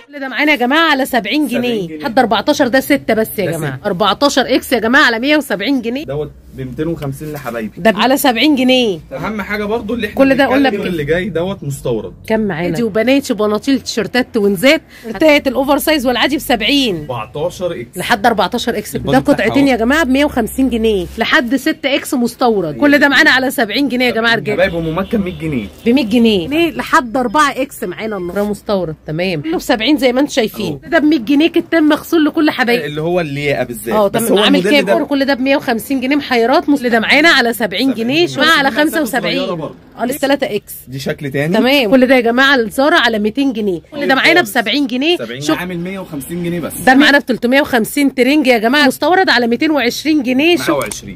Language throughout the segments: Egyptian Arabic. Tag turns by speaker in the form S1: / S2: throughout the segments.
S1: كل ده معانا يا جماعه على 70 جنيه
S2: جنيه.
S1: حد 14 ده 6 بس يا
S2: ده
S1: جماعه
S2: ستة.
S1: 14 اكس يا جماعه على 170 جنيه
S2: دوت ب 250 لحبايبي
S1: ده على 70 جنيه
S2: اهم حاجه برضو اللي احنا
S1: كل ده قلنا
S2: بنتكلم
S1: بكام؟
S2: اللي جاي دوت مستورد
S1: كم معانا دي وبنات بناطيل تيشيرتات توينزات تيشيرتات الاوفر سايز والعادي ب 70
S2: 14 اكس
S1: لحد 14 اكس ده
S2: البادي بتاعها
S1: قطعتين
S2: أهو.
S1: يا جماعه ب 150 جنيه لحد 6 اكس مستورد كل ده معانا على 70 جنيه يا جماعه رجاله
S2: حبايب ام مكه 100 جنيه
S1: ب 100 جنيه ليه لحد 4 اكس معانا النهارده مستورد تمام كله ب 70 زي ما انتم شايفين ده ب 100 جنيه كتان مغسول لكل حبايبي
S2: اللي هو اللياقه بالذات
S1: اه
S2: بس
S1: تمام
S2: هو
S1: عامل
S2: الموديل
S1: كام
S2: ده
S1: اورو كل ده ب 150 جنيه محيرات مس- ده معانا على 70 جنيه شويه على
S2: بس مقاساته صغيرة
S1: 75
S2: برضه.
S1: اه لسه 3 اكس
S2: دي شكل تاني
S1: تمام كل ده يا جماعه الزارة على 200 جنيه كل ده معانا ب 70 جنيه
S2: 70
S1: شوف
S2: عامل 150 جنيه بس
S1: ده معانا ب 350 ترنج يا جماعه مستورد على 220 جنيه شوف
S2: 120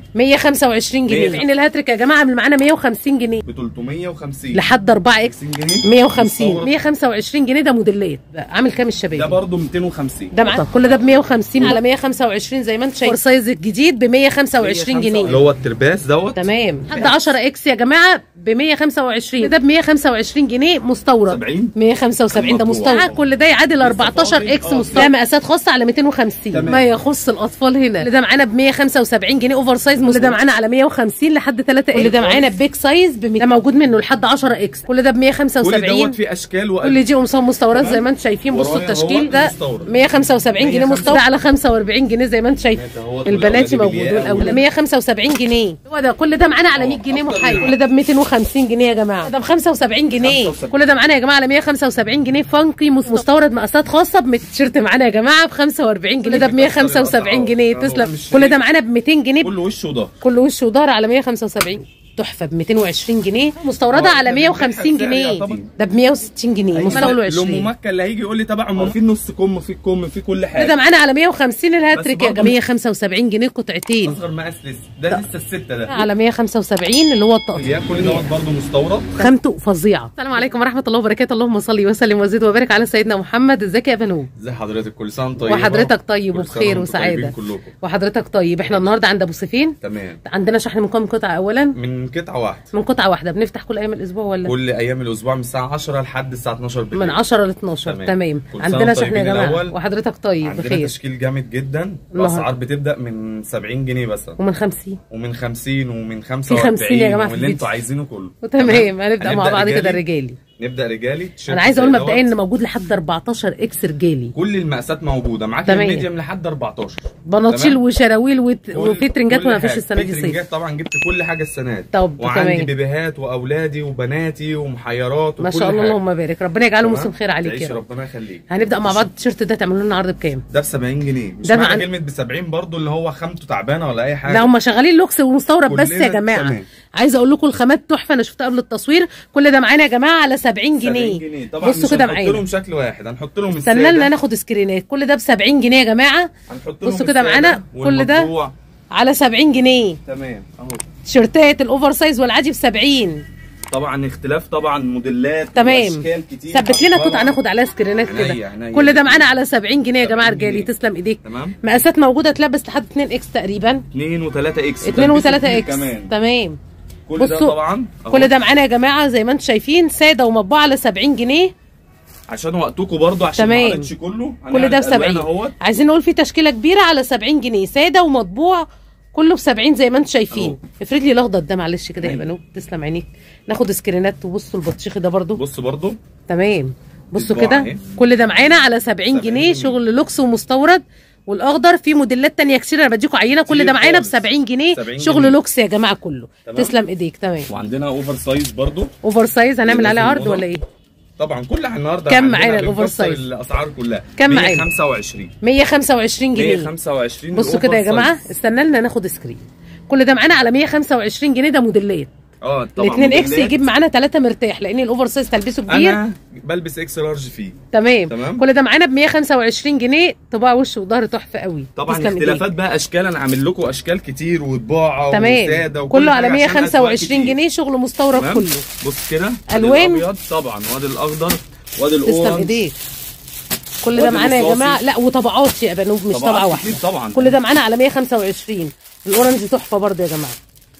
S1: 125 جنيه
S2: 100.
S1: عين الهاتريك يا جماعه عامل معانا 150 جنيه
S2: ب 350
S1: لحد 4 اكس
S2: 50 جنيه
S1: 150
S2: مستورد.
S1: 125 جنيه ده موديلات ده عامل كام الشباب
S2: ده برضه 250
S1: ده معانا كل ده ب 150 على 125 زي ما انت شايف سايز الجديد ب 125
S2: اللي
S1: جنيه
S2: هو الترباس دوت
S1: تمام حد 10 اكس يا جماعه ب 125 ده ب 125 جنيه مستورد
S2: 70
S1: 175 ده
S2: المطبوع.
S1: مستورد كل ده يعادل 14 اكس
S2: آه،
S1: مستورد ده مقاسات خاصه على 250
S2: تمام.
S1: ما يخص الاطفال هنا كل ده معانا ب 175 جنيه اوفر سايز كل ده معانا على 150 لحد 3 كل ده معانا بيج سايز ب 100 ده موجود منه لحد 10 اكس كل ده ب
S2: كل
S1: 175
S2: دوت فيه اشكال
S1: كل
S2: والوان
S1: دي قمصان مستورد
S2: تمام.
S1: زي ما انتم شايفين بصوا
S2: ورايا
S1: التشكيل
S2: هو
S1: ده
S2: مستورد.
S1: 175 جنيه مستورد على 45 جنيه زي ما انتم شايفين
S2: ده هو
S1: البناتي
S2: والأولادي
S1: موجود
S2: بالياقة
S1: والاولاد 175 جنيه هو ده كل ده معانا على 100 جنيه
S2: أكتر
S1: محايد
S2: من
S1: كل ده ب 250 جنيه يا جماعه ده ب 75 جنيه
S2: 75.
S1: كل ده معانا يا جماعه على 175 جنيه فانكي مست- مستورد مقاسات خاصه ب تيشيرت معانا يا جماعه ب 45 جنيه ده ب 175 جنيه
S2: الأسعار.
S1: تسلم
S2: مش
S1: كل ده معانا ب 200 جنيه
S2: كله وش وضهر
S1: كل وش وظهر على 175 تحفه ب 220 جنيه مستورده
S2: آه،
S1: على
S2: ده
S1: 150
S2: بالسعر
S1: جنيه
S2: يعتبر.
S1: ده ب 160 جنيه مستورد
S2: لام
S1: 20
S2: مكه اللي هيجي يقول لي تبع ام في نص كم في كم في كل
S1: ده
S2: حاجه
S1: معانا على 150 الهاتريك يا
S2: برضه
S1: جماعه 175 جنيه قطعتين
S2: اصغر مقاس لسه ده لسه السته ده
S1: على 175 اللي هو التقطيع
S2: يا كل دوت برضه مستورد
S1: خامته فظيعه السلام عليكم ورحمه الله وبركاته اللهم صل وسلم وزد وبارك على سيدنا محمد ازيك يا بنو
S2: ازي حضرتك كل سنه وانت طيبه
S1: وحضرتك طيب
S2: كل سنة
S1: وبخير
S2: وانتم طيبين
S1: وسعاده
S2: كلكم
S1: وحضرتك طيب احنا النهارده عند ابو سفين
S2: تمام
S1: عندنا شحن من كام قطعه اولا
S2: من قطعه واحده
S1: من قطعه واحده بنفتح كل ايام الاسبوع ولا
S2: كل ايام الاسبوع من الساعه 10 لحد الساعه 12 بالليل
S1: من 10 ل 12
S2: تمام.
S1: تمام
S2: كل سنة
S1: عندنا
S2: وانتم
S1: شحن يا
S2: طيبين
S1: جماعه
S2: الأول.
S1: وحضرتك طيب
S2: عندنا
S1: بخير
S2: تشكيل جامد جدا
S1: الله.
S2: الاسعار بتبدا من 70 جنيه مثلا
S1: ومن 50
S2: ومن 50 ومن 45
S1: 50 يا جماعة في
S2: واللي
S1: الفيديو.
S2: انتوا عايزينه كله
S1: تمام هنبدا مع بعض كده
S2: رجالي.
S1: رجالي
S2: نبدا رجالي تيشيرت
S1: انا عايزه
S2: زي
S1: اقول
S2: دوت.
S1: مبدئيا ان موجود لحد 14 اكس رجالي
S2: كل المقاسات موجوده معاك
S1: تمام.
S2: الميديم لحد 14
S1: بناطيل
S2: تمام؟
S1: وشراويل وت...
S2: كل-
S1: وفي ترنجات
S2: كل
S1: وما فيش
S2: حاجة.
S1: السنه
S2: في
S1: دي صيف
S2: ترنجات طبعا جبت كل حاجه السنه دي
S1: طب
S2: وعندي
S1: تمام.
S2: بيبيهات واولادي وبناتي ومحيرات
S1: ما
S2: وكل
S1: شاء الله
S2: حاجة.
S1: اللهم بارك ربنا يجعله
S2: تمام؟
S1: موسم خير عليك
S2: تعيش
S1: يا رب
S2: ربنا يخليك
S1: هنبدا مع بعض التيشيرت ده تعملوا لنا عرض بكام
S2: ده ب 70 جنيه مش
S1: ده
S2: معنى
S1: مع-
S2: كلمه ب 70 برضو اللي هو خامته تعبانه ولا اي حاجه
S1: لا هم شغالين لوكس ومستورد بس يا
S2: كلنا
S1: جماعه
S2: تمام.
S1: عايزه اقول لكم الخامات تحفه انا شفتها قبل التصوير كل ده معانا يا جماعه على 70
S2: 70
S1: جنيه
S2: جنيه طبعا
S1: بصوا
S2: مش
S1: كده
S2: هنحط
S1: معانا
S2: لهم شكل واحد هنحط لهم
S1: استنى
S2: السادة.
S1: لنا ناخد سكرينات كل ده ب 70 جنيه يا جماعه
S2: هنحط لهم
S1: بصوا كده
S2: السادة
S1: معانا كل ده
S2: والمطبوع.
S1: على 70 جنيه
S2: تمام اهو
S1: تيشيرتات الاوفر سايز والعادي ب 70
S2: طبعا اختلاف طبعا موديلات
S1: تمام
S2: واشكال كتير
S1: ثبت لنا
S2: طبعاً.
S1: قطعه ناخد عليها سكرينات
S2: عينيا،
S1: كده
S2: عينيا.
S1: كل ده معانا على 70 جنيه يا جماعه
S2: 70
S1: رجالي
S2: جنيه.
S1: تسلم ايديك
S2: تمام
S1: مقاسات موجوده تلبس لحد 2 اكس تقريبا
S2: 2 و3 اكس
S1: 2 و3
S2: تلبسوا كتير
S1: اكس
S2: كمان
S1: تمام
S2: كل ده
S1: بصوا،
S2: طبعا أهو.
S1: كل ده معانا يا جماعه زي ما انتم شايفين ساده ومطبوعه على 70 جنيه
S2: عشان وقتكم برضو عشان
S1: تمام.
S2: ما عرضش كله
S1: كل ده ب
S2: هنعرض ألوان
S1: 70
S2: اهوت
S1: عايزين نقول في تشكيله كبيره على 70 جنيه ساده ومطبوع كله ب 70 زي ما انتم شايفين
S2: أهو.
S1: افرد لي الاخضر ده معلش كده يا
S2: أيوة.
S1: بنو تسلم عينيك ناخد سكرينات وبصوا البطيخي ده برضو
S2: بص برضو
S1: تمام بصوا
S2: طباعة
S1: كده
S2: أهي.
S1: كل ده معانا على 70
S2: 70
S1: جنيه
S2: جنيه.
S1: شغل لوكس ومستورد والاخضر في موديلات تانية كتير انا بديكوا عينه كل
S2: كتير
S1: ده معانا ب
S2: خالص.
S1: 70 جنيه
S2: 70
S1: شغل
S2: جنيه.
S1: لوكس يا جماعه كله
S2: تمام.
S1: تسلم ايديك تمام
S2: وعندنا اوفر سايز برضو
S1: اوفر سايز هنعمل عليه
S2: لازم
S1: عرض
S2: موضة.
S1: ولا ايه
S2: طبعا كل النهارده
S1: كم
S2: عندنا
S1: معانا الأوفر
S2: بنكسر
S1: سايز؟
S2: الاسعار كلها
S1: كم معانا؟
S2: 125
S1: 125 جنيه
S2: 125
S1: بصوا
S2: الأوفر
S1: كده يا جماعه
S2: سايز.
S1: استنى لنا ناخد سكرين كل ده معانا على 125 جنيه ده موديلات
S2: اه طبعا
S1: الاثنين اكس
S2: موديلات.
S1: يجيب معانا ثلاثه مرتاح لان الاوفر سايز تلبسه كبير
S2: انا بلبس اكس لارج فيه
S1: تمام.
S2: تمام.
S1: كل ده معانا ب 125 جنيه طباع وش وظهر تحفه قوي
S2: طبعا
S1: تسلم إيديك.
S2: اختلافات بقى اشكال انا عامل لكم اشكال كتير وطباعه
S1: تمام
S2: وساده وكل
S1: كله على
S2: حاجة عشان أذواق
S1: 125
S2: كتير.
S1: جنيه شغل مستورد
S2: تمام؟
S1: كله
S2: بص كده أدي
S1: ألوان.
S2: الابيض طبعا وادي الاخضر وادي
S1: تسلم
S2: الاورنج
S1: ايديك كل ده
S2: وادي
S1: معانا يا
S2: الرصاصي.
S1: جماعه لا وطبعات يا بنوب مش
S2: طبعات
S1: طبعه
S2: كتير
S1: واحده
S2: طبعا
S1: كل ده معانا على 125 الاورنج تحفه برضه يا جماعه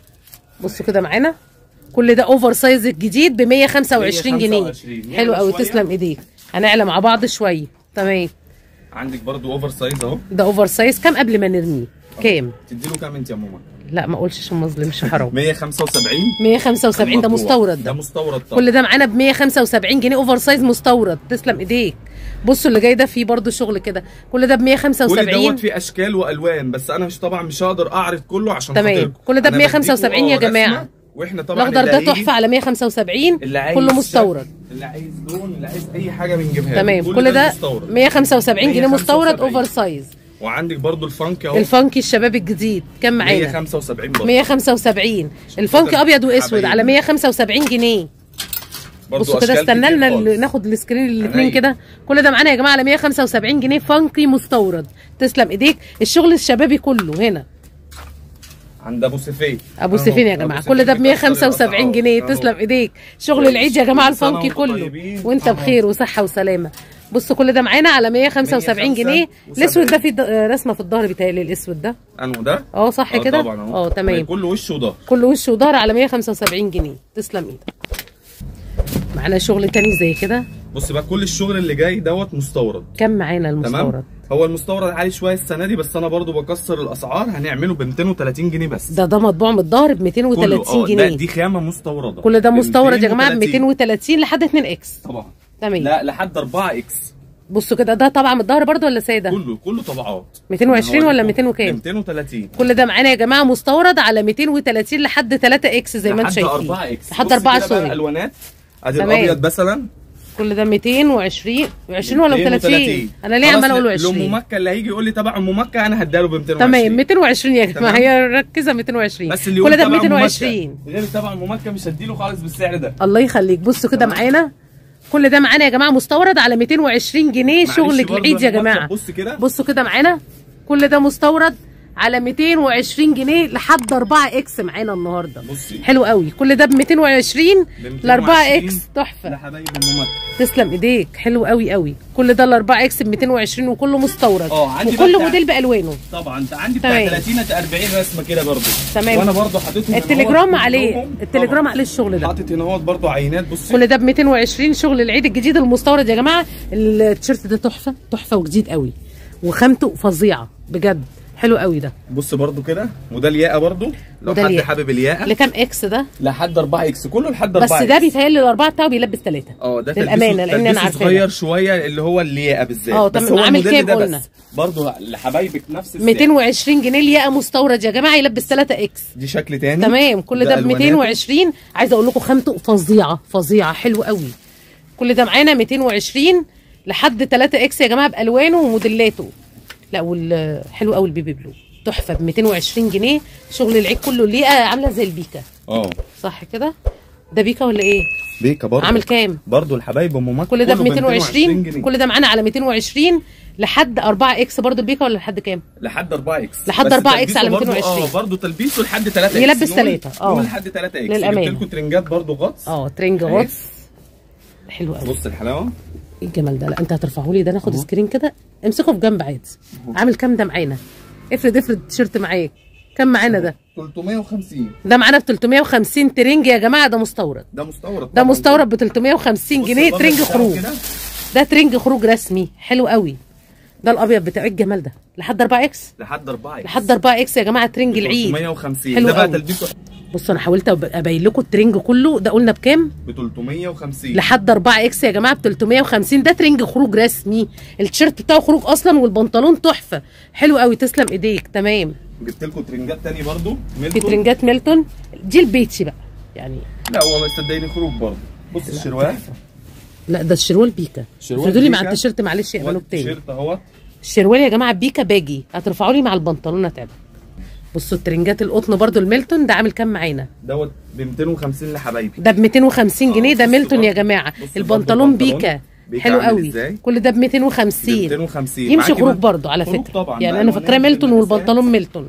S1: بصوا كده معانا كل ده اوفر سايز الجديد ب 125 جنيه
S2: 125.
S1: حلو قوي
S2: شوية.
S1: تسلم ايديك هنعلى مع بعض شويه تمام
S2: عندك برضو اوفر سايز اهو
S1: ده اوفر سايز كام قبل ما نرميه كام
S2: تدي له كام انت يا ماما
S1: لا ما اقولش عشان ما اظلمش حرام
S2: 175
S1: 175 ده
S2: المطبوع.
S1: مستورد
S2: ده
S1: ده
S2: مستورد طبعا
S1: كل ده معانا ب 175 جنيه اوفر سايز مستورد تسلم ايديك بصوا اللي جاي ده فيه برضو شغل كده كل ده ب
S2: كل
S1: 175
S2: دوت فيه اشكال والوان بس انا مش طبعا مش هقدر اعرض كله عشان
S1: تمام.
S2: خاطركم.
S1: كل ده ب
S2: أنا
S1: 175
S2: بديكوا
S1: يا
S2: آه
S1: جماعة.
S2: رسمة، واحنا طبعا
S1: الاخضر
S2: اللي
S1: ده
S2: هيجي-
S1: تحفه على 175
S2: اللي عايز
S1: كله
S2: شكل،
S1: مستورد
S2: اللي عايز لون اللي عايز اي حاجه بنجيبها له.
S1: تمام كل ده
S2: مستورد
S1: 175 جنيه مستورد
S2: 175.
S1: اوفر سايز
S2: وعندك برضو الفانك اهو
S1: الفانكي الشباب الجديد كام معانا
S2: 175 برضو
S1: 175 الفانكي ابيض واسود
S2: حبايبي.
S1: على 175 جنيه
S2: برضو
S1: بصوا كده
S2: أشكال
S1: استنى
S2: كتير
S1: لنا
S2: خالص.
S1: ال- ناخد السكرين الاثنين
S2: عينيا.
S1: كده كل ده معانا يا جماعه على 175 جنيه فانكي مستورد تسلم ايديك الشغل الشبابي كله هنا
S2: عند ابو سيفين
S1: ابو
S2: أهو،
S1: سيفين يا
S2: أبو
S1: جماعه
S2: سيفين
S1: كل ده ب
S2: بيكسر
S1: 175
S2: الأسعار.
S1: جنيه
S2: أهو.
S1: تسلم ايديك شغل
S2: كويس.
S1: العيد يا جماعه
S2: كل سنة
S1: الفانكي
S2: وأنتم
S1: كله
S2: طيبين.
S1: وانت
S2: أهو.
S1: بخير وصحه وسلامه بصوا كل ده معانا على 175 جنيه
S2: 175.
S1: الاسود ده في د- آه، رسمه في الظهر بيتهيألي الاسود ده
S2: انو ده
S1: اه صح
S2: آه
S1: كده
S2: طبعا أهو.
S1: اه تمام
S2: كله وش وظهر
S1: كل وش وظهر على 175 جنيه تسلم ايدك معانا شغل تاني زي كده
S2: بص بقى كل الشغل اللي جاي دوت مستورد
S1: كام معانا المستورد
S2: تمام هو المستورد عالي شويه السنه دي بس انا برضو بكسر الاسعار هنعمله ب 230 جنيه بس
S1: ده ده مطبوع من الظهر ب
S2: كله
S1: 230
S2: اه ده
S1: جنيه
S2: دي خامه مستورده
S1: كل ده
S2: ب
S1: مستورد يا جماعه ب
S2: 230.
S1: 230 لحد 2 اكس
S2: طبعا
S1: تمام
S2: لا لحد 4 اكس
S1: بصوا كده ده طبعا من الظهر برضو ولا ساده
S2: كله كله طبعات
S1: 220
S2: أنا
S1: ولا
S2: هوريكم.
S1: 200 وكام؟
S2: 230
S1: كل ده معانا يا جماعه مستورد على 230 لحد 3 اكس زي ما انتم
S2: لحد
S1: شايفين
S2: 4 اكس
S1: لحد
S2: بص
S1: 4
S2: كده بقى
S1: سوري
S2: الالوانات ادي
S1: تمام.
S2: الابيض مثلا
S1: كل ده 220 20 ولا 30
S2: 230.
S1: انا ليه
S2: خلاص
S1: عمال اقول
S2: لام
S1: 20
S2: مكه اللي هيجي يقول لي تبع ام مكه انا هديها له ب 220
S1: تمام 220 يا جماعه
S2: تمام.
S1: هي ركزه 220
S2: بس اللي يقول
S1: كل ده ب
S2: تبع أم مكة.
S1: 220
S2: غير تبع ام مكه مش هديله خالص بالسعر ده
S1: الله يخليك بصوا كده معانا كل ده معانا يا جماعه مستورد على 220 جنيه
S2: معلش
S1: شغل
S2: برضه
S1: العيد يا
S2: أنا
S1: جماعه
S2: بص كده
S1: بصوا كده معانا كل ده مستورد على 220 جنيه لحد 4 اكس معانا النهارده
S2: بصي.
S1: حلو قوي كل ده ب 220 ل 4 اكس تحفه
S2: لحبايب ام مكه
S1: تسلم ايديك حلو قوي قوي كل ده ال 4 اكس ب 220 وكله مستورد
S2: اه، عندي
S1: وكل
S2: بقى-
S1: موديل بالوانه
S2: طبعا انت عندي بتاع
S1: تمام.
S2: 30 ل 40 رسمه كده برضه
S1: تمام.
S2: وانا برضه حاططهم هنا
S1: التليجرام
S2: اهوت
S1: عليه
S2: كلهم.
S1: التليجرام
S2: طبعا.
S1: عليه الشغل ده
S2: حاطط هنا اهوت برضه عينات بصي
S1: كل ده ب 220 شغل العيد الجديد المستورد يا جماعه التيشيرت ده تحفه تحفه وجديد قوي وخامته فظيعه بجد حلو قوي ده
S2: بص برضه كده وده الياقه برضه لو
S1: وده
S2: حد
S1: الياقة.
S2: حابب الياقه
S1: لكام اكس ده
S2: لحد 4 اكس كله لحد 4
S1: بس ده بيتهيألي الاربعه بتاعه بيلبس ثلاثه
S2: اه ده
S1: للامانه
S2: تلبيسه-
S1: لان انا
S2: تلبيسه
S1: عارفاه
S2: صغير شويه اللي هو الياقه بالذات
S1: اه،
S2: بس
S1: تمام.
S2: هو
S1: عامل
S2: الموديل
S1: كام
S2: ده
S1: قلنا؟
S2: بس برضه لحبايبك نفس السعر
S1: 220 جنيه الياقه مستورد يا جماعه يلبس 3 اكس
S2: دي شكل تاني
S1: تمام كل ده ب
S2: ألواناته.
S1: 220 عايزه اقول لكم خامته فظيعه فظيعه حلو قوي كل ده معانا 220 لحد 3 اكس يا جماعه بالوانه وموديلاته لا وال حلو قوي البيبي بلو تحفه ب 220 جنيه شغل العيد كله ليه عامله زي البيكا
S2: اه
S1: صح كده ده بيكا ولا ايه
S2: بيكا برضه
S1: عامل كام
S2: برضه الحبايب ام مكه
S1: كل ده ب
S2: كله
S1: 220
S2: جنيه.
S1: كل ده معانا على 220 لحد 4 اكس برضه البيكا ولا لحد كام
S2: لحد 4 اكس
S1: لحد
S2: بس
S1: 4 إكس
S2: تلبيسه
S1: على
S2: برضه-
S1: 220.
S2: اه برضه تلبيسه لحد 3 اكس
S1: يلبس
S2: نقول-
S1: تلاتة، اه.
S2: نقول لحد 3 اكس
S1: للأمانة.
S2: جبت لكم ترنجات برضه غطس
S1: اه ترنج
S2: أهي.
S1: غطس حلو قوي
S2: بص الحلاوه
S1: ايه الجمال ده لا انت هترفعه لي ده ناخد سكرين كده امسكه في جنب عادي عامل كام ده معانا افرض افرض التيشيرت معاك كام معانا ده
S2: 350
S1: ده معانا ب 350 ترنج يا جماعه ده مستورد
S2: ده مستورد
S1: ده
S2: طبعاً.
S1: مستورد ب 350
S2: بص
S1: جنيه
S2: الأبيض
S1: ترنج
S2: بتاعه
S1: خروج
S2: كده.
S1: ده ترنج خروج رسمي حلو قوي ده الابيض بتاع إيه الجمال ده لحد 4 اكس
S2: لحد 4 اكس
S1: لحد 4 اكس يا جماعه ترنج العيد
S2: 350
S1: حلو
S2: ده بقى
S1: قوي.
S2: تلبيسه
S1: بصوا انا حاولت أب- ابين لكم الترنج كله ده قلنا بكام
S2: ب 350
S1: لحد 4 اكس يا جماعه ب 350 ده ترنج خروج رسمي التيشيرت بتاعه خروج اصلا والبنطلون تحفه حلو قوي تسلم ايديك تمام
S2: جبت لكم ترنجات تاني برضه
S1: في
S2: ميلتون
S1: ترنجات ميلتون دي البيتشي بقى يعني
S2: لا هو ما صدقني خروج برضه بص الشروال
S1: لا ده الشروال بيكا
S2: شروال
S1: افردوا لي مع
S2: بيكا.
S1: التيشيرت معلش يقبلوا بتاني
S2: التيشيرت اهوت
S1: الشروال يا جماعه بيكا باجي هترفعوا لي مع البنطلون اتعبك بصوا الترنجات القطن برضو الميلتون ده عامل كام معانا
S2: دوت ب 250 لحبايبي
S1: ده ب 250 جنيه ده
S2: بص
S1: ميلتون يا
S2: برضو-
S1: جماعه
S2: بص برضو
S1: البنطلون
S2: البنطلون
S1: بيكا
S2: بيكا
S1: حلو
S2: عامل
S1: قوي
S2: إزاي؟
S1: كل ده ب
S2: ب
S1: 250
S2: 250
S1: يمشي
S2: معاكي
S1: خروج
S2: بقى-
S1: برضو على
S2: خروج
S1: فكره
S2: طبعا
S1: يعني
S2: بقى
S1: انا
S2: ألوانات
S1: فاكراه ميلتون
S2: والمقاسات.
S1: والبنطلون ميلتون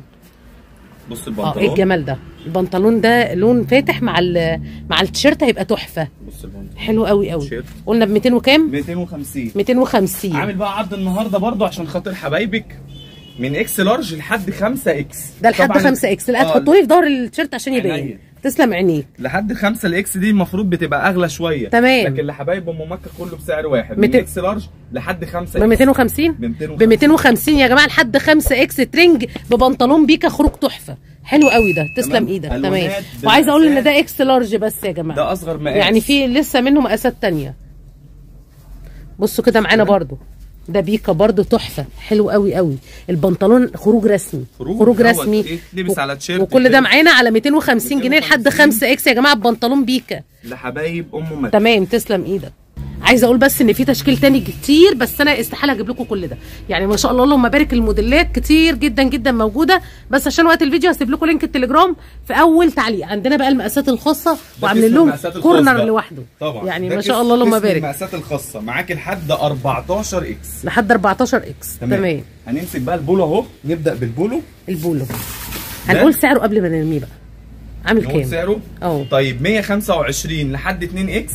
S2: بص
S1: اه
S2: البنطلون
S1: ايه الجمال ده البنطلون ده لون فاتح مع ال- مع التيشيرت هيبقى تحفه
S2: بص البنطلون
S1: حلو قوي قوي
S2: تيشيرت.
S1: قلنا ب 200 وكام
S2: 250
S1: 250
S2: عامل بقى عرض النهارده برضو عشان خاطر حبايبك من اكس لارج لحد 5 اكس
S1: ده لحد 5 اكس لا تحطوه لي في ظهر التيشيرت عشان يبين
S2: عينيا.
S1: تسلم عينيك
S2: لحد 5 الاكس دي المفروض بتبقى اغلى شويه
S1: تمام.
S2: لكن لحبايب ام مكه كله بسعر واحد
S1: ميت-
S2: من اكس لارج لحد 5
S1: ب 250
S2: ب 250.
S1: ب 250 يا جماعه لحد 5 اكس ترنج ببنطلون بيكا خروج تحفه حلو قوي ده تسلم
S2: تمام.
S1: ايدك
S2: ألوانات
S1: تمام وعايزه اقول ان
S2: بمقاسات.
S1: ده اكس لارج بس يا جماعه
S2: ده اصغر مقاس
S1: يعني في لسه منه مقاسات تانية بصوا كده معانا برضو ده بيكا برضو تحفه حلو قوي قوي البنطلون خروج رسمي
S2: خروج
S1: خروج
S2: دوت
S1: رسمي
S2: إيه، تلبس
S1: و-
S2: على تيشيرت
S1: وكل ده
S2: كده.
S1: معانا على 250 جنيه لحد
S2: 250.
S1: 5 اكس يا جماعه ببنطلون بيكا
S2: لحبايب ام مكه
S1: تمام تسلم ايدك عايزه اقول بس ان في تشكيل تاني كتير بس انا استحاله اجيب لكم كل ده يعني ما شاء الله اللهم بارك الموديلات كتير جدا جدا موجوده بس عشان وقت الفيديو هسيب لكم لينك التليجرام في اول تعليق عندنا بقى المقاسات الخاصه وعاملين
S2: قسم
S1: لهم
S2: المقاسات الخاص
S1: كورنر
S2: بقى.
S1: لوحده
S2: طبعا
S1: يعني
S2: ده
S1: ما شاء
S2: قسم-
S1: الله اللهم
S2: قسم
S1: بارك
S2: المقاسات الخاصه معاك لحد 14 اكس
S1: لحد 14 اكس تمام, تمام.
S2: هنمسك بقى البولو اهو نبدا بالبولو
S1: البولو هنقول سعره قبل ما نرميه بقى عامل
S2: نقول
S1: كام
S2: سعره
S1: اه
S2: طيب 125 لحد 2 اكس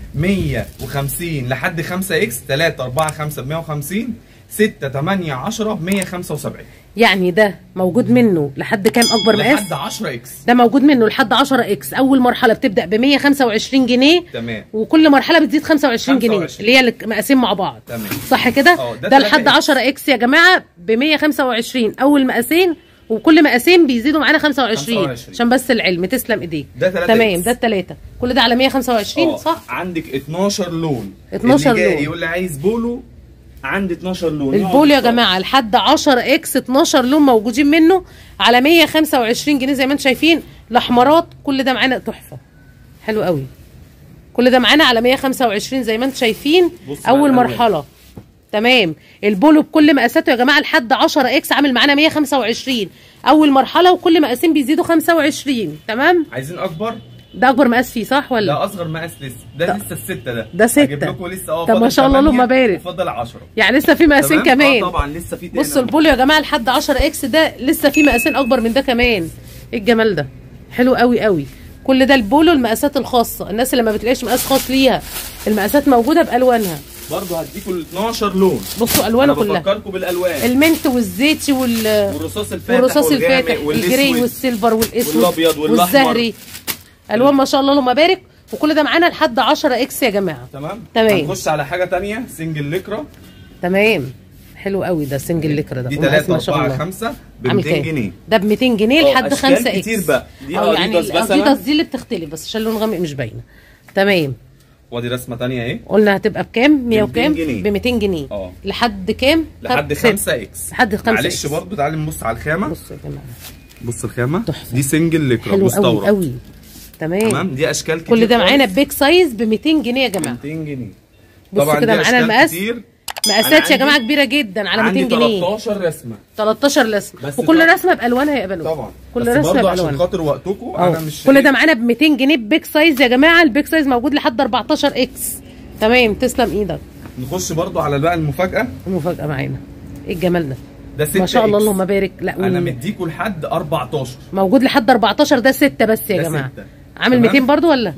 S2: 150 لحد 5 اكس 3 4 5 ب 150 6 8 10 ب 175
S1: يعني ده موجود منه لحد كام اكبر مقاس
S2: لحد 10 اكس
S1: ده موجود منه لحد 10 اكس اول مرحله بتبدا ب 125 جنيه
S2: تمام
S1: وكل مرحله بتزيد 25 جنيه
S2: 25.
S1: اللي هي المقاسين مع بعض
S2: تمام.
S1: صح كده
S2: اه، ده
S1: ده
S2: تلاتة
S1: لحد
S2: اكس.
S1: 10 اكس يا جماعه ب 125 اول مقاسين وكل مقاسين بيزيدوا معانا 25
S2: 25.
S1: عشان بس العلم تسلم ايديك
S2: ده تلاتة
S1: تمام
S2: اكس.
S1: ده الثلاثه كل ده على 125
S2: اه،
S1: صح
S2: عندك 12 لون
S1: 12
S2: اللي جاي
S1: لون.
S2: يقول لي عايز بولو عندي 12 لون
S1: البول يا
S2: يقعد
S1: جماعه لحد 10 اكس 12 لون موجودين منه على 125 جنيه زي ما انتم شايفين الاحمرات كل ده معانا تحفه حلو قوي كل ده معانا على 125 زي ما انتم شايفين
S2: بص على
S1: اول
S2: الألوان.
S1: مرحله تمام البولو بكل مقاساته يا جماعه لحد 10 اكس عامل معانا 125 اول مرحله وكل مقاسين بيزيدوا 25 تمام
S2: عايزين اكبر
S1: ده اكبر مقاس فيه صح ولا
S2: ده اصغر مقاس لسه ده لسه الستة ده
S1: ده ستة.
S2: هجيب لكم لسه اه
S1: طب ما
S2: فاضل
S1: شاء الله
S2: تمانية
S1: اللهم بارك.
S2: وفاضل 10
S1: يعني لسه في مقاسين
S2: تمام؟
S1: كمان
S2: اه طبعا لسه في تاني
S1: بصوا البولو يا جماعه لحد 10 اكس ده لسه في مقاسين اكبر من ده كمان ايه الجمال ده حلو قوي قوي كل ده البولو المقاسات الخاصه الناس اللي ما بتلاقيش مقاس خاص ليها المقاسات موجوده بالوانها
S2: برضه هديكم ال 12 لون
S1: بصوا
S2: انا
S1: الوانه كلها
S2: بفكركم بالالوان
S1: المنت والزيتي وال
S2: والرصاص الفاتح
S1: والرصاص
S2: والغامق
S1: الفاتح
S2: والأسود.
S1: الجري والسيلفر والاسود
S2: والأبيض والأحمر.
S1: والزهري الوان ما شاء الله اللهم بارك وكل ده معانا لحد 10 اكس يا جماعه
S2: تمام
S1: تمام.
S2: هنخش على حاجه تانية سنجل لكرة
S1: تمام حلو قوي ده سنجل لكرة ده
S2: دي
S1: ومقاس
S2: 3
S1: ما شاء
S2: 4
S1: الله
S2: 5 ب
S1: عامل
S2: 200
S1: كام؟
S2: جنيه
S1: ده ب 200 جنيه
S2: اه،
S1: لحد
S2: أشكال
S1: 5 اكس
S2: كتير بقى. دي
S1: اه يعني
S2: أديداس مثلا.
S1: الاديداس دي اللي بتختلف بس عشان لون غامق مش باينه تمام
S2: وادي رسمه تانية اهي
S1: قلنا هتبقى بكام 100
S2: 200
S1: وكام
S2: جنيه.
S1: ب 200 جنيه
S2: اه.
S1: لحد كام
S2: لحد
S1: ست.
S2: 5 اكس
S1: لحد 5
S2: معلش برضه تعالي نبص على الخامه
S1: بصوا يا جماعه
S2: بص الخامه
S1: تحفة.
S2: دي سنجل لكرة
S1: حلو قوي
S2: مستورد
S1: قوي تمام
S2: تمام دي اشكال كتير
S1: كل ده معانا
S2: خالص.
S1: بيج سايز ب 200 جنيه يا جماعه
S2: 200 جنيه
S1: بصوا كده
S2: دي
S1: معانا
S2: أشكال
S1: المقاس.
S2: كتير.
S1: مقاسات
S2: أنا
S1: يا جماعه
S2: عندي-
S1: كبيره جدا على 200
S2: عندي
S1: جنيه
S2: 13 رسمه
S1: 13 رسمه
S2: بس
S1: وكل
S2: طبعا-
S1: رسمه بالوانها يا بنو
S2: طبعا
S1: كل
S2: بس
S1: رسمه
S2: برضه عشان
S1: بالوانها
S2: خاطر وقتكم
S1: اه
S2: انا مش
S1: كل ده معانا ب 200 جنيه بيج سايز يا جماعه البيج سايز موجود لحد 14 اكس تمام تسلم ايدك
S2: نخش برضه على بقى المفاجاه
S1: المفاجاه معانا ايه الجمال ده
S2: ده 6
S1: ما شاء الله اللهم بارك لا
S2: انا
S1: و-
S2: مديكوا لحد 14
S1: موجود لحد 14 ده 6 بس يا
S2: ده
S1: جماعه
S2: ستة.
S1: عامل
S2: تمام؟
S1: 200 برضو ولا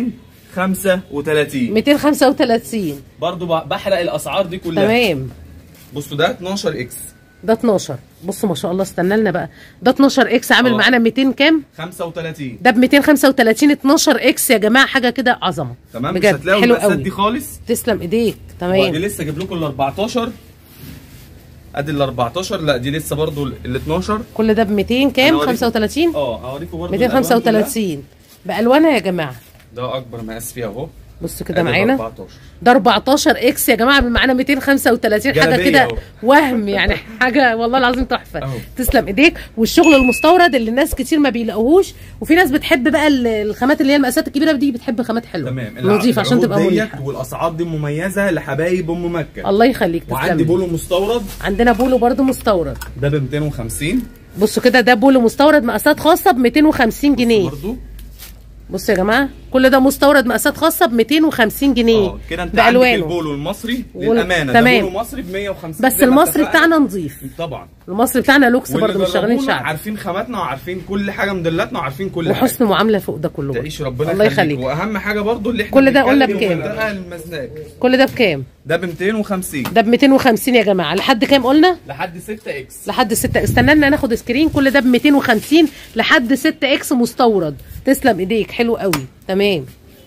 S2: 235
S1: 235
S2: برضه ب- بحرق الاسعار دي كلها
S1: تمام
S2: بصوا ده 12 اكس
S1: ده 12 بصوا ما شاء الله استنى لنا بقى ده 12 اكس عامل
S2: اه.
S1: معانا 200 كام
S2: 35
S1: ده ب 235 12 اكس يا جماعه حاجه كده عظمه
S2: تمام مش
S1: بجد
S2: هتلاقوا
S1: حلو
S2: المقاسات
S1: قوي
S2: دي خالص
S1: تسلم ايديك
S2: وادي
S1: تمام
S2: لسه اجيب لكم ال 14 ادي ال 14 لا دي لسه برضه ال 12
S1: كل ده ب 200
S2: أنا
S1: كام
S2: أوريكم-
S1: 35
S2: اه هوريكم برضه الألوان كلها.
S1: 235 بالوانها يا جماعه
S2: ده اكبر مقاس فيها اهو
S1: بصوا كده
S2: أدي ال
S1: معانا
S2: 14
S1: ده 14 اكس يا جماعه معانا 235 حاجه
S2: جلابية
S1: كده
S2: أهو.
S1: وهم يعني حاجه والله العظيم تحفه
S2: أهو.
S1: تسلم ايديك والشغل المستورد اللي الناس كتير ما بيلاقوهوش وفي ناس بتحب بقى ال- الخامات اللي هي المقاسات الكبيره دي بتحب خامات حلوه
S2: تمام
S1: نظيفه عشان
S2: العروض
S1: تبقى
S2: ديت
S1: مريحه
S2: والاسعار دي مميزه لحبايب ام مكه
S1: الله يخليك
S2: وعندي
S1: تسلم
S2: بولو مستورد
S1: عندنا بولو برضو مستورد
S2: ده ب 250
S1: بصوا كده ده بولو مستورد مقاسات خاصه ب 250 جنيه
S2: برضه
S1: بصوا يا جماعه كل ده مستورد مقاسات خاصه ب 250 جنيه
S2: اه كده انت عندك
S1: بالوانه
S2: البولو المصري
S1: وال-
S2: للامانه
S1: تمام.
S2: ده بولو مصري ب 150
S1: بس
S2: زي ما
S1: المصري
S2: اتفقنا.
S1: بتاعنا نظيف
S2: طبعا
S1: المصري بتاعنا لوكس
S2: واللي
S1: برضه مش شغالين
S2: جربونا
S1: شعب
S2: عارفين خاماتنا وعارفين كل حاجه موديلاتنا وعارفين كل حاجه
S1: وحسن معامله فوق ده كله برضه.
S2: تعيش ربنا
S1: الله
S2: يخليك
S1: يخليك
S2: واهم حاجه برضو اللي احنا
S1: كل ده قلنا
S2: بنتكلم
S1: بكام؟
S2: ومنتهى المزناج
S1: كل ده بكام
S2: ده ب 250
S1: ده ب 250 يا جماعه لحد كام قلنا
S2: لحد 6 اكس
S1: لحد 6 استنى لنا ناخد سكرين كل ده ب 250 لحد 6 اكس مستورد تسلم ايديك حلو قوي تمام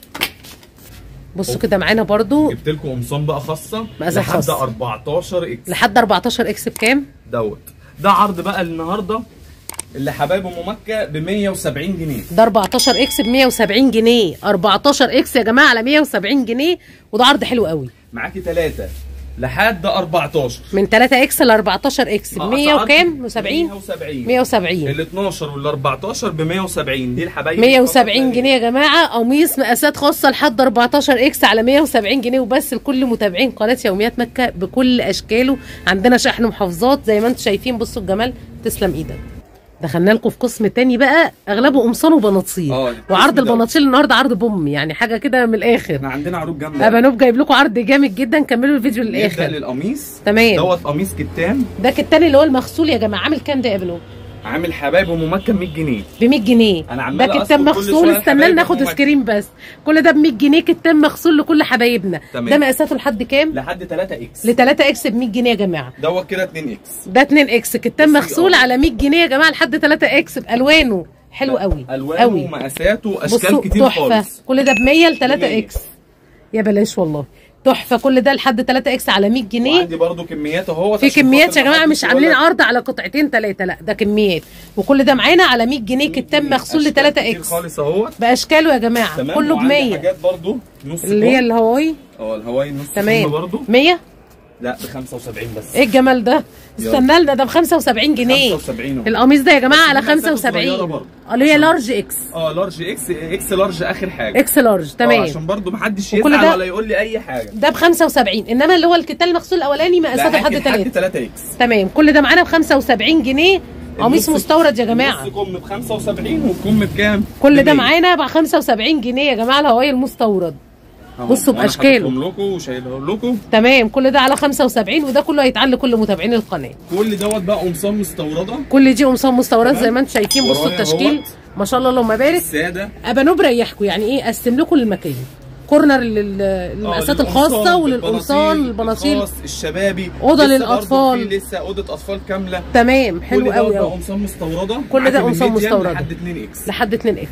S1: بصوا كده معانا برضو
S2: جبت لكم قمصان بقى خاصه
S1: مقاسات
S2: لحد
S1: خاصة.
S2: 14 اكس
S1: لحد 14 اكس بكام
S2: دوت ده عرض بقى النهارده اللي حبايب ام مكه ب 170 جنيه
S1: ده 14 اكس ب 170 جنيه 14 اكس يا جماعه على 170 جنيه وده عرض حلو قوي
S2: معاكي ثلاثه لحد 14
S1: من 3 اكس ل 14 اكس ب 100 وكام 70
S2: 170
S1: 170
S2: ال 12 وال 14 ب 170 دي الحبايب
S1: 170 جنيه يا جماعه قميص مقاسات خاصه لحد 14 اكس على 170 جنيه وبس لكل متابعين قناه يوميات مكه بكل اشكاله عندنا شحن محافظات زي ما انتم شايفين بصوا الجمال تسلم ايدك دخلنا لكم في قسم تاني بقى اغلبه قمصان وبناطيل
S2: اه، القسم
S1: وعرض
S2: ده.
S1: البناطيل النهارده عرض بوم يعني حاجه كده من الاخر
S2: احنا عندنا عروض جامده
S1: ابانوب جايب لكم عرض جامد جدا كملوا الفيديو
S2: نبدا
S1: للاخر
S2: للقميص
S1: تمام.
S2: دوت قميص كتان
S1: ده التاني اللي هو المغسول يا جماعه عامل كام ده يا ابنو
S2: عامل حبايب ام مكه 100 جنيه
S1: ب 100 جنيه
S2: أنا عمال
S1: ده كتاب
S2: أذكر كل
S1: مغسول
S2: شوية
S1: استنى
S2: حبايب
S1: ناخد
S2: أمك.
S1: سكرين بس كل ده ب 100 جنيه كتاب مغسول لكل حبايبنا
S2: تمام.
S1: ده مقاساته لحد كام
S2: لحد 3 اكس
S1: ل 3 اكس ب 100 جنيه يا جماعه
S2: دوت كده 2 اكس
S1: ده 2 اكس كتاب
S2: بصي،
S1: مغسول
S2: اه.
S1: على 100 جنيه يا جماعه لحد 3 اكس بالوانه حلو قوي
S2: الوانه
S1: قوي
S2: ومقاساته واشكال
S1: بصوا
S2: كتير
S1: تحفه
S2: خالص
S1: كل ده ب 100 ل 3
S2: 100.
S1: اكس يا بلاش والله تحفه كل ده لحد 3 اكس على 100 جنيه
S2: وعندي برضو كميات اهو
S1: في كميات يا جماعه مش عاملين عرض على قطعتين ثلاثه لا ده كميات وكل ده معانا على 100 جنيه كتاب مغسول ل 3 اكس
S2: خالص اهوت
S1: باشكاله يا جماعه
S2: تمام
S1: كله ب
S2: وعندي
S1: 100
S2: حاجات برضو نص
S1: اللي هي
S2: كم.
S1: الهواي
S2: اه الهواي نص
S1: تمام
S2: كم برضو
S1: 100
S2: لا ب 75 بس
S1: ايه الجمال ده
S2: يلا.
S1: استنى لنا ده ب 75 جنيه
S2: 75 اهو.
S1: القميص ده يا جماعه على
S2: بس دي مقاساته صغيرة
S1: 75
S2: برضه.
S1: اه اللي هي لارج اكس
S2: اه لارج اكس اكس لارج اخر حاجه
S1: اكس لارج
S2: آه،
S1: تمام
S2: عشان برضو محدش
S1: وكل
S2: يزعل
S1: ده-
S2: ولا يقول لي اي حاجه
S1: ده ب 75 انما اللي هو الكتان المغسول الاولاني مقاساته لحد 3
S2: 3 اكس
S1: تمام كل ده معانا ب 75 جنيه قميص
S2: النص-
S1: مستورد يا جماعه
S2: نص كم ب 75 والكم بكام؟
S1: كل ده
S2: ب 100.
S1: معانا ب 75 جنيه يا جماعه الهواي المستورد
S2: أهو،
S1: بصوا
S2: وأنا
S1: بأشكاله.
S2: حاططهم لكم وشايلهم لكم
S1: تمام كل ده على 75 وده كله هيتعل لكل متابعين القناه
S2: كل دوت بقى قمصان مستورده
S1: كل دي قمصان مستورد
S2: تمام.
S1: زي ما انتم شايفين بصوا
S2: ورايا
S1: التشكيل
S2: اهوت.
S1: ما شاء الله اللهم بارك
S2: الساده
S1: ابانوب ريحكم يعني ايه اقسم لكم المكان كورنر لل- للمقاسات
S2: آه،
S1: الخاصه
S2: للقمصان،
S1: وللقمصان
S2: بالبناطيل،
S1: البناطيل
S2: الخاص، الشبابي
S1: أوضة
S2: لسه
S1: للأطفال.
S2: برضو في لسه اوضه اطفال كامله
S1: تمام حلو
S2: كل
S1: قوي
S2: دوت بقى
S1: قوي
S2: قمصان مستورده
S1: كل ده
S2: معاك من
S1: قمصان
S2: ميديم
S1: مستوردة.
S2: لحد 2 اكس
S1: لحد 2 اكس
S2: ب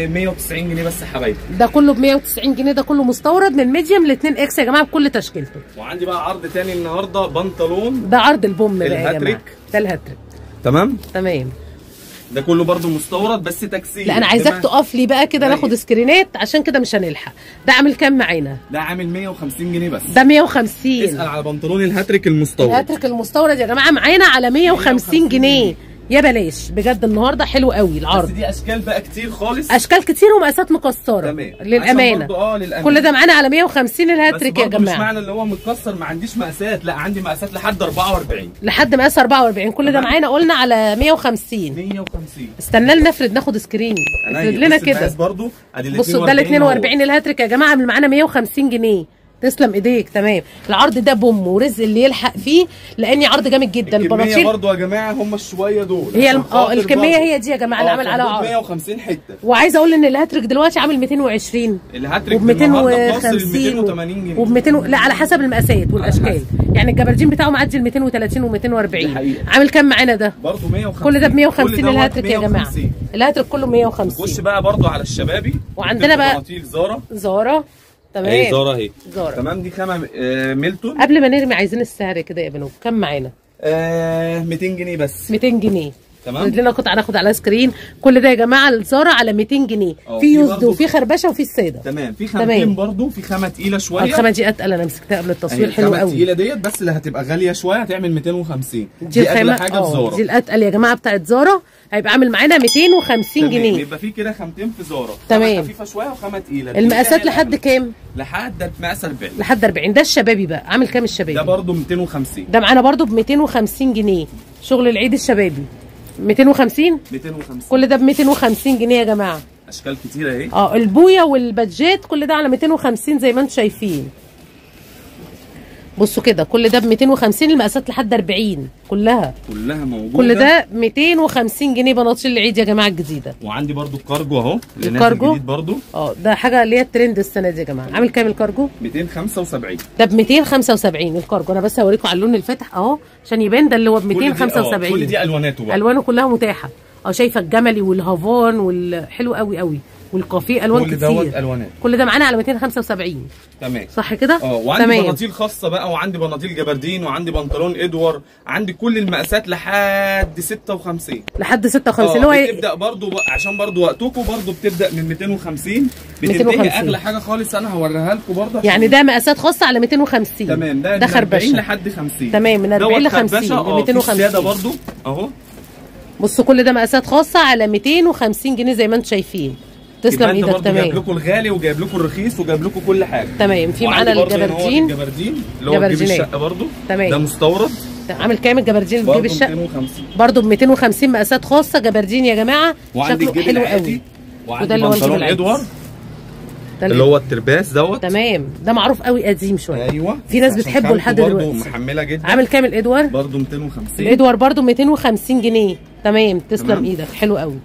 S2: 190 جنيه بس يا حبايبي
S1: ده كله ب 190 جنيه ده كله مستورد من ميديوم ل 2 اكس يا جماعه بكل تشكيلته
S2: وعندي بقى عرض تاني النهارده بنطلون
S1: ده عرض البوم بقى يا جماعه
S2: الهاتريك.
S1: ده الهاتريك
S2: تمام
S1: تمام
S2: ده كله برضو مستورد بس تكسير
S1: لا انا عايزاك
S2: بما-
S1: تقف لي بقى كده
S2: أيوة.
S1: ناخد سكرينات عشان كده مش هنلحق ده عامل كام معانا
S2: ده عامل 150 جنيه بس
S1: ده 150
S2: اسال على بنطلون الهاتريك المستورد
S1: الهاتريك المستورد يا جماعه معانا على 150 جنيه يا بلاش بجد النهارده حلو قوي
S2: بس
S1: العرض
S2: دي اشكال بقى كتير خالص
S1: اشكال كتير ومقاسات مكسره
S2: تمام عشان
S1: للامانه
S2: برضو اه للامانه
S1: كل ده معانا على 150
S2: بس
S1: الهاتريك يا
S2: برضو مش
S1: جماعه
S2: معنى اللي هو متكسر ما عنديش مقاسات لا عندي مقاسات لحد 44
S1: لحد مقاس 44 كل ده
S2: تمام.
S1: معانا قلنا على 150
S2: 150
S1: استنى لنا نفرد ناخد سكرين افرد لنا كده
S2: برضو ادي ال
S1: بصوا ده ال 42 الهاتريك يا جماعه عامل معانا 150 جنيه تسلم ايديك تمام العرض ده بوم ورزق اللي يلحق فيه لاني عرض جامد جدا
S2: الكميه
S1: البناطيل
S2: برضو يا جماعه هم الشويه دول
S1: هي
S2: عشان
S1: الم- اه
S2: خاطر
S1: الكميه
S2: برضو.
S1: هي دي يا جماعه اللي
S2: آه،
S1: عامل عليها
S2: كان
S1: عرض
S2: 150 حته
S1: وعايزه اقول ان الهاتريك دلوقتي عامل 220
S2: الهاتريك
S1: وب
S2: النهارده واصل ل
S1: 250
S2: 280 جنيه
S1: وب 200 لا على حسب المقاسات والاشكال يعني الجبردين بتاعه معدي ال 230 و
S2: دي
S1: 240
S2: حقيقة.
S1: عامل كام معانا ده
S2: برضو 150
S1: كل ده ب
S2: كل
S1: 150
S2: دوت
S1: الهاتريك يا جماعه
S2: 150.
S1: الهاتريك كله
S2: خش
S1: 150
S2: بقى برضو على الشبابي
S1: وعندنا بقى-
S2: بناطيل زارا
S1: زارا
S2: اهي
S1: تمام
S2: زارا اهي
S1: زارا
S2: تمام دي خامه آه، ميلتون
S1: قبل ما نرمي عايزين السعر كده يا بنو كام معانا
S2: آه 200 جنيه بس
S1: 200 جنيه
S2: تمام.
S1: لنا قطعه ناخد على سكرين كل ده يا جماعه الزارا على 200 جنيه
S2: اه،
S1: في
S2: في
S1: يوزد
S2: برضو-
S1: وفي خربشه وفي الساده
S2: تمام في
S1: تمام.
S2: خامتين برضو في خامه تقيله شويه
S1: الخامه دي اتقل انا مسكتها قبل التصوير
S2: أهي
S1: حلو
S2: الخامة
S1: قوي
S2: التقيله ديت بس اللي هتبقى غاليه شويه هتعمل 250
S1: دي
S2: اغلى
S1: الخامه
S2: حاجه في
S1: اه
S2: زارا
S1: دي الاتقل يا جماعه بتاعت زارا هيبقى عامل معانا 250
S2: تمام،
S1: جنيه
S2: يبقى في كده خامتين في زارا
S1: تمام.
S2: خامة خفيفه شويه وخامه تقيله
S1: المقاسات
S2: التقيلة
S1: لحد
S2: أغلى.
S1: كام
S2: لحد ده مقاس 40
S1: لحد 40 ده الشبابي بقى عامل كام الشبابي
S2: ده برضو 250
S1: ده معانا برضو ب 250 جنيه شغل العيد الشبابي 250
S2: 250
S1: كل ده ب 250 جنيه يا جماعه
S2: اشكال كتيره اهي
S1: اه البويه والبادجات كل ده على 250 زي ما انتم شايفين بصوا كده كل ده ب 250 المقاسات لحد 40 كلها
S2: كلها موجوده
S1: كل ده 250 جنيه بناطيل العيد يا جماعه الجديده
S2: وعندي برضو الكارجو اهو اللي نازل
S1: الكارجو؟
S2: جديد برضو
S1: اه ده حاجه اللي هي الترند السنه دي يا جماعه عامل كام الكارجو
S2: 275
S1: ده ب 275 الكارجو انا بس هوريكم على اللون الفاتح اهو عشان يبان ده اللي هو ب
S2: كل دي- آه،
S1: 275
S2: كل دي الواناته بقى
S1: الوانه كلها متاحه اه شايفه الجملي والهافان والحلو قوي قوي والكافيه الوان
S2: كل دوت
S1: كتير
S2: الوانات
S1: كل ده معانا على 275
S2: تمام
S1: صح كده
S2: اه وعندي
S1: تمام
S2: بناطيل خاصه بقى وعندي بناطيل جبردين وعندي بنطلون ادوار عندي كل المقاسات لحد 56
S1: لحد 56
S2: اه
S1: اللي هو ايه
S2: بتبدا برضو بقى عشان برضو وقتكم برضو بتبدا من 250
S1: 250.
S2: بتنتهي اغلى حاجه خالص انا هوريها لكم برضو عشان-
S1: يعني ده مقاسات خاصه على 250
S2: تمام ده,
S1: ده
S2: من 40
S1: خربشه
S2: لحد 50
S1: تمام، من 40
S2: دوت
S1: ل 50
S2: خربشة، اه،
S1: ل 250.
S2: في السياده برضو اهو
S1: بصوا كل ده مقاسات خاصه على 250 جنيه زي ما انتم شايفين تسلم
S2: يبقى انت
S1: ايدك
S2: برضو جايب
S1: تمام
S2: لكم الغالي وجايب لكم الرخيص وجايب لكم كل حاجه
S1: تمام في
S2: وعندي
S1: معانا
S2: برضو هنا هو
S1: الجبردين
S2: الجبردين اللي هو جيب
S1: جبردينات.
S2: الشقه برضو
S1: تمام.
S2: ده مستورد
S1: عامل كام الجبردين اللي
S2: برضو
S1: بتجيب الشقه
S2: 250
S1: برضه ب 250 مقاسات خاصه جبردين يا جماعه
S2: وعندي
S1: شكله
S2: الجيب
S1: حلو
S2: العادي
S1: قوي
S2: وعندي
S1: وده اللي هو الجيب
S2: بنطلون
S1: العادي.
S2: ادوار
S1: ده
S2: اللي هو الترباس دوت
S1: تمام ده معروف قوي قديم شويه
S2: ايوه
S1: في ناس
S2: عشان
S1: بتحبه
S2: خامته
S1: لحد
S2: برضو
S1: دلوقتي
S2: محمله جدا
S1: عامل كام الادوار
S2: برضو 250
S1: الادوار برضه 250 جنيه تمام تسلم
S2: تمام.
S1: ايدك حلو قوي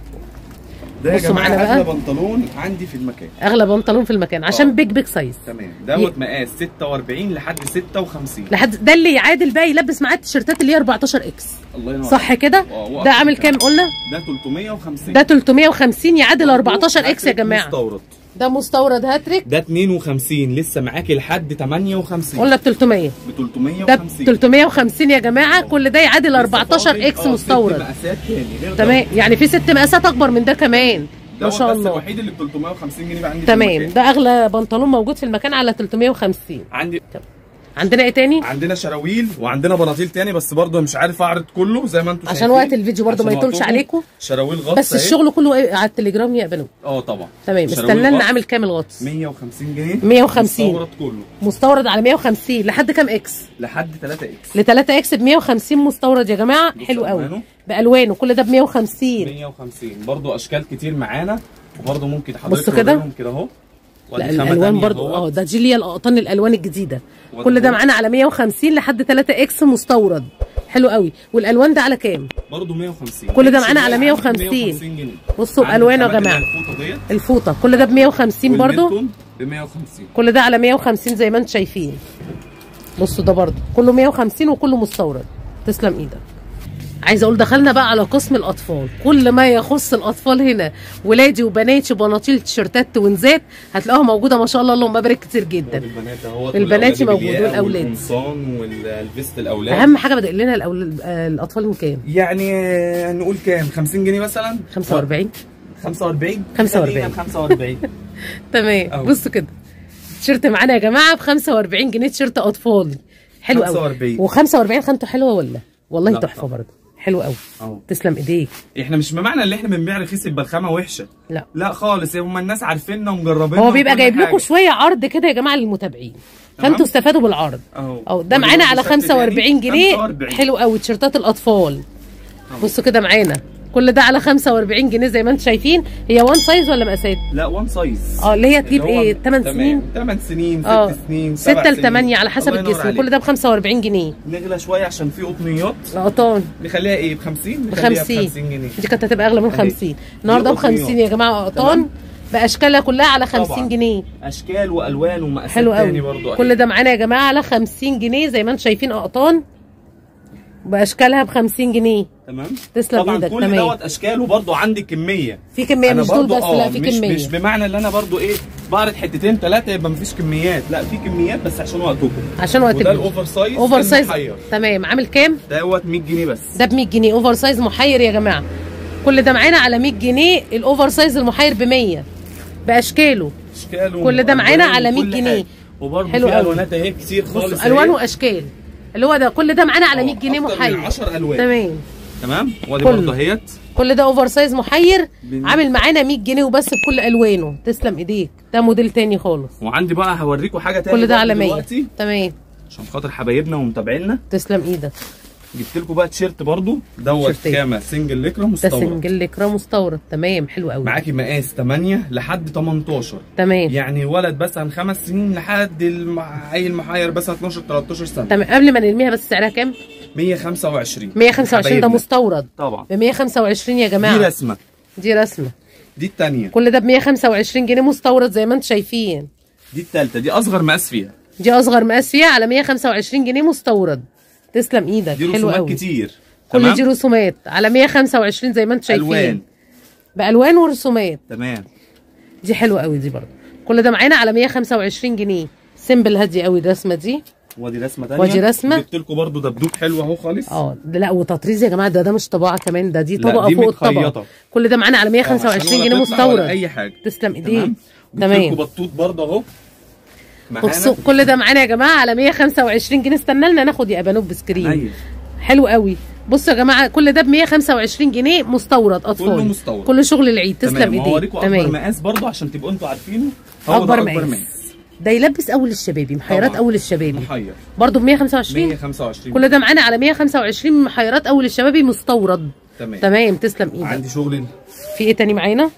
S2: ده يا
S1: بصوا
S2: جماعه
S1: معانا
S2: اغلى
S1: بقى.
S2: بنطلون عندي في المكان
S1: اغلى بنطلون في المكان عشان
S2: اه.
S1: بيج بيج سايز
S2: تمام دوت مقاس 46 لحد 56
S1: لحد ده اللي يعادل بقى يلبس معاه التيشيرتات اللي هي 14 اكس
S2: الله ينور
S1: صح كده
S2: اه، وقف
S1: ده عامل
S2: كام؟
S1: كام قلنا
S2: ده 350
S1: ده 350 يعادل 14 اكس يا
S2: هاتريك
S1: جماعه
S2: مستورد
S1: ده مستورد هاتريك
S2: ده 52 لسه معاكي لحد 58
S1: قلنا ب 300
S2: ب
S1: ده
S2: 350
S1: ب 350 يا جماعه كل ده يعادل
S2: لسه
S1: 14
S2: فاضل،
S1: اكس
S2: اه، ست
S1: مستورد
S2: مقاسات تاني غير
S1: تمام
S2: دوت.
S1: يعني في ست مقاسات اكبر من ده كمان ما
S2: دوت
S1: شاء
S2: بس
S1: الله
S2: الوحيد اللي ب 350 جنيه بقى عندي في
S1: تمام
S2: المكان.
S1: ده اغلى بنطلون موجود في المكان على 350
S2: عندي
S1: عندنا ايه تاني
S2: عندنا شراويل وعندنا بناطيل تاني بس برضه مش عارف اعرض كله زي ما انتم
S1: عشان
S2: شايفين.
S1: وقت الفيديو برضه ما
S2: عشان
S1: يطولش
S2: وقتكم.
S1: عليكم.
S2: شراويل غطس
S1: بس
S2: اهي.
S1: الشغل كله ايه على التليجرام يا بنو
S2: اه طبعا
S1: تمام
S2: شراويل
S1: استنى لنا
S2: غطس
S1: عامل كام الغطس
S2: 150 جنيه
S1: 150.
S2: مستورد كله
S1: مستورد على 150 لحد كام اكس
S2: لحد 3 اكس
S1: ل 3 اكس ب 150 مستورد يا جماعه
S2: بص
S1: حلو قوي
S2: ألوانه.
S1: بالوانه كل ده ب 150
S2: 150 برضه اشكال كتير معانا وبرضه ممكن حضرتك
S1: بصوا كده.
S2: توريهم كده اهو
S1: لا
S2: وادي خامة
S1: الالوان
S2: تانية
S1: برضو
S2: اهو.
S1: اه ده دي اللي هي الاقطان الالوان الجديده
S2: وده
S1: كل ده
S2: هو.
S1: معانا على 150 لحد 3 اكس مستورد حلو قوي والالوان ده على كام
S2: برضه 150
S1: كل ده معانا على
S2: عندي
S1: 150.
S2: 150 جنيه
S1: بصوا
S2: عندي
S1: بألوانه يا
S2: الخامات اللي
S1: جماعة.
S2: هي الفوطه ديت
S1: الفوطه كل ده ب 150 برضو
S2: والميلتون ب 150
S1: كل ده على 150 زي ما انتم شايفين بصوا ده برضو كله 150 وكله مستورد تسلم ايدك عايزه اقول دخلنا بقى على قسم الاطفال كل ما يخص الاطفال هنا ولادي وبناتي وبناطيل تيشيرتات توينزات هتلاقوها موجوده ما شاء الله اللهم بارك كتير جدا
S2: البنات اهوت
S1: البناتي
S2: والأولاد
S1: موجود
S2: الياقة
S1: والأولاد.
S2: والقمصان والفيست الاولاد
S1: اهم حاجه بدأ لنا الأول... آه، الاطفال من كام
S2: يعني آه، نقول كام 50 جنيه مثلا
S1: 45
S2: 45
S1: 45.
S2: خلينا ب 45
S1: تمام
S2: أهو.
S1: بصوا كده تيشيرت معانا يا جماعه ب 45 جنيه تيشيرت اطفال حلو قوي
S2: 45.
S1: و45 خامته حلوه ولا والله
S2: لا
S1: تحفه
S2: طبعا.
S1: برضه حلو قوي
S2: اهو
S1: تسلم ايديك
S2: احنا مش بمعنى ان احنا بنبيع رخيص يبقى الخامه وحشه
S1: لا
S2: لا خالص هم الناس عارفيننا ومجربيننا
S1: هو بيبقى
S2: وكل
S1: جايب لكم
S2: حاجة.
S1: شويه عرض كده يا جماعه للمتابعين
S2: تمام.
S1: فانتوا استفادوا بالعرض
S2: اهو
S1: اهو ده
S2: ودي
S1: معانا
S2: برضه
S1: على
S2: شكل
S1: 45
S2: تاني.
S1: جنيه
S2: 45.
S1: حلو قوي تيشيرتات الاطفال بصوا كده معانا كل ده على 45 جنيه زي ما انتم شايفين هي وان سايز ولا مقاسات
S2: لا وان سايز
S1: اه اللي هي تجيب ايه 8 سنين
S2: 8 سنين 6
S1: اه
S2: سنين 7
S1: 6 ل 8 على حسب
S2: الله ينور
S1: الجسم
S2: عليك.
S1: كل ده ب 45 جنيه
S2: نغلى شويه عشان في قطنيات
S1: قطان
S2: نخليها ايه ب 50
S1: ب
S2: نخليها
S1: 50
S2: ب 50 جنيه
S1: دي كانت هتبقى اغلى من
S2: أهي.
S1: 50 النهارده ب
S2: دي قطنيات.
S1: 50 يا جماعه قطان
S2: تمام.
S1: باشكالها كلها على 50
S2: طبعاً.
S1: جنيه
S2: اشكال والوان ومقاسات
S1: حلو
S2: تاني
S1: قوي
S2: برضو
S1: كل ده معانا يا جماعه على 50 جنيه زي ما انتم شايفين قطان باشكالها ب 50 جنيه
S2: تمام
S1: تسلم
S2: طبعا
S1: ايدك
S2: كل
S1: تمام
S2: دوت اشكاله برضو عندي كميه
S1: في كميه
S2: أنا
S1: مش دول
S2: برضو
S1: بس
S2: آه،
S1: لا في
S2: مش
S1: كميه
S2: مش بمعنى ان انا برضو ايه بعرض حتتين ثلاثه يبقى مفيش كميات لا في كميات بس عشان وقتكم
S1: عشان وقت
S2: وده
S1: الفيديو.
S2: الاوفر سايز
S1: اوفر سايز
S2: المحير.
S1: تمام عامل كام
S2: دوت 100 جنيه بس
S1: ده ب 100 جنيه اوفر سايز محير يا جماعه كل ده معانا على 100 جنيه الاوفر سايز المحير ب 100 باشكاله
S2: اشكال
S1: كل ده معانا
S2: وألوان
S1: على 100
S2: وكل
S1: جنيه.
S2: حاجة. وبرضه
S1: حلو
S2: في
S1: قوي.
S2: الوانات اهي كتير خالص
S1: بصوا الوان
S2: أهي.
S1: واشكال اللي هو ده كل ده معانا على 100
S2: آه،
S1: جنيه
S2: أكتر من
S1: محير
S2: 10 الوان
S1: تمام
S2: تمام وادي
S1: كله.
S2: برضه اهيت
S1: كل ده اوفر سايز محير
S2: بن-
S1: عامل معانا 100 جنيه وبس بكل الوانه تسلم ايديك ده موديل تاني خالص
S2: وعندي بقى هوريكم حاجه تاني
S1: كل ده
S2: برضه
S1: على 100
S2: دلوقتي
S1: تمام
S2: عشان خاطر حبايبنا ومتابعينا
S1: تسلم ايدك
S2: جبت لكم بقى تيشيرت برضو دوت
S1: تيشيرتين.
S2: كامه سنجل لكرة
S1: ده
S2: مستورد
S1: سنجل لكرة مستورد تمام حلو قوي
S2: معاكي مقاس 8 لحد 18
S1: تمام
S2: يعني ولد بس عن خمس سنين لحد المع... عيل محير بس 12 13 سنه
S1: تمام قبل ما نرميها بس سعرها كام
S2: 125
S1: 125 ده
S2: حبايبنا.
S1: مستورد
S2: طبعا
S1: ب 125 يا
S2: دي
S1: جماعه
S2: رسمه
S1: دي رسمه
S2: دي الثانيه
S1: كل ده ب 125 جنيه مستورد زي ما انتم شايفين
S2: دي الثالثه دي اصغر مقاس فيها
S1: دي اصغر مقاس فيها على 125 جنيه مستورد تسلم ايدك
S2: دي
S1: حلو
S2: رسومات
S1: قوي
S2: كتير
S1: كل
S2: تمام
S1: دي رسومات على 125 زي ما انتم شايفين
S2: الوان
S1: بالوان ورسومات
S2: تمام
S1: دي حلوه قوي دي برضه كل ده معانا على 125 جنيه سيمبل هادي قوي الرسمه دي
S2: ودي رسمه ثانيه
S1: ودي رسمة.
S2: جبت لكم برضو دبدوب حلو اهو خالص
S1: اه ده لا وتطريز يا جماعه ده ده مش طباعه كمان ده دي
S2: لا،
S1: طبقه
S2: دي
S1: فوق الطبقه
S2: متخيطة.
S1: كل ده معانا على
S2: آه، عشان
S1: 125
S2: ولا
S1: جنيه
S2: تطلع ولا
S1: مستورد
S2: اي حاجه
S1: تسلم ايديك
S2: تمام
S1: تمام
S2: جبت لكم بطوط برضه اهو
S1: بصوا كل ده معانا يا جماعه على 125 جنيه استنى لنا ناخد يا بنوب بسكرين
S2: أيوة.
S1: حلو قوي بصوا يا جماعه كل ده ب 125 جنيه مستورد اطفال
S2: كله مستورد.
S1: كل شغل العيد تسلم
S2: تمام
S1: ايديك
S2: وهوريكم اكبر
S1: تمام
S2: مقاس برضه عشان تبقوا انتوا عارفينه هو
S1: اكبر
S2: ده
S1: مقاس ده يلبس اول الشبابي محيرات
S2: طبعاً.
S1: اول الشبابي
S2: محير
S1: برضه ب 125
S2: 125
S1: كل ده معانا على 125 محيرات اول الشبابي مستورد
S2: تمام
S1: تمام تسلم ايدك
S2: عندي شغل
S1: في ايه تاني معانا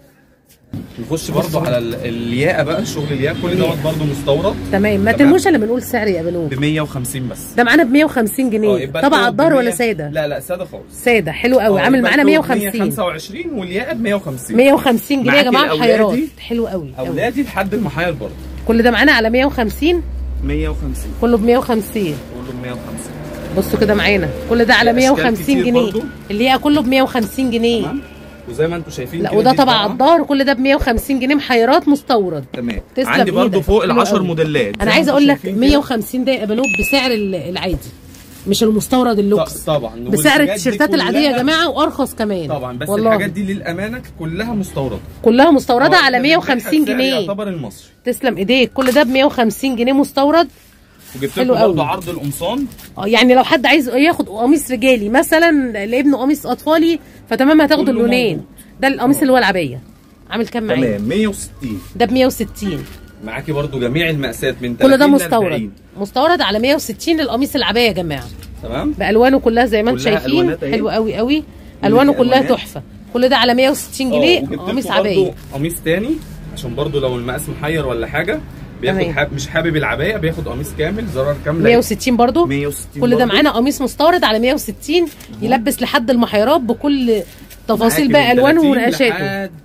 S2: نخش برضه على ال- الياقه بقى شغل الياقه كل دوت برضه مستورد
S1: تمام ما
S2: تمام.
S1: ترموش الا بنقول سعر يا بنوب
S2: ب 150 بس
S1: ده معانا ب 150
S2: اه،
S1: جنيه
S2: يبقى
S1: طبعا
S2: الكوب
S1: عطار
S2: ب
S1: ولا
S2: 100
S1: ساده
S2: لا لا ساده خالص
S1: ساده حلو قوي
S2: اه،
S1: عامل
S2: يبقى
S1: معانا
S2: الكوب
S1: 150
S2: 125 والياقه ب 150
S1: 150 جنيه يا
S2: معاكي
S1: جماعه
S2: الأولادي؟
S1: محيرات حلو قوي قوي.
S2: اولادي لحد المحير برضه
S1: كل ده معانا على 150
S2: 150
S1: كله ب 150
S2: كله ب 150
S1: بصوا كده معانا كل ده على
S2: في أشكال
S1: 150
S2: كتير
S1: جنيه
S2: برضو.
S1: اللي هي كله ب 150 جنيه
S2: تمام وزي ما انتم شايفين
S1: لا
S2: كده
S1: وده
S2: دي
S1: طبعا
S2: طبعاً.
S1: عطار كل ده ب 150 جنيه محيرات مستورد
S2: تمام
S1: تسلم
S2: عندي برضه
S1: إيدك.
S2: فوق ال
S1: حلو
S2: 10
S1: قوي.
S2: موديلات زي
S1: انا
S2: ما
S1: عايزه
S2: انتم
S1: اقول لك
S2: شايفين كده.
S1: 150 ده يا بنوب بسعر ال- العادي مش المستورد اللوكس
S2: ط- طبعا
S1: بسعر
S2: والحاجات دي
S1: التيشيرتات العاديه يا
S2: كلها-
S1: جماعه وارخص كمان
S2: طبعا بس
S1: والله
S2: الحاجات دي للامانه كلها مستورده
S1: كلها مستورده
S2: اه،
S1: على
S2: احنا
S1: 150
S2: بنبيعها بسعر
S1: جنيه
S2: يعتبر المصري
S1: تسلم ايديك كل ده ب 150 جنيه مستورد
S2: وجبت
S1: حلو
S2: لكم برضه
S1: قوي.
S2: عرض القمصان
S1: اه يعني لو حد عايز ياخد قميص رجالي مثلا لابنه قميص اطفالي فتمام هتاخدوا
S2: كله
S1: اللونين
S2: موجود.
S1: ده القميص اللي هو العبيه عامل كام معايا
S2: تمام 160
S1: ده ب 160
S2: معاكي برضه جميع المقاسات من 30
S1: كل ده
S2: ل
S1: مستورد
S2: 40.
S1: مستورد على 160 القميص العبايه يا جماعه
S2: تمام
S1: بالوانه كلها زي ما انتم
S2: كلها
S1: شايفين
S2: ألوانات أهي.
S1: حلو قوي قوي الوانه
S2: دي
S1: كلها
S2: ألوانات.
S1: تحفه كل ده على 160
S2: اه،
S1: جنيه
S2: وجبت
S1: قميص
S2: لكم
S1: عبايه
S2: برضه قميص تاني عشان برضه لو المقاس محير ولا حاجه بياخد
S1: تمام.
S2: حاب مش حابب العبايه بياخد قميص كامل زرار كامله
S1: 160 برضو
S2: 160
S1: كل ده
S2: برضه.
S1: معانا قميص مستورد على 160 يلبس لحد المحيرات بكل تفاصيل
S2: معاكي
S1: بقى
S2: من
S1: الوانه
S2: 30
S1: ونقاشاته
S2: لحد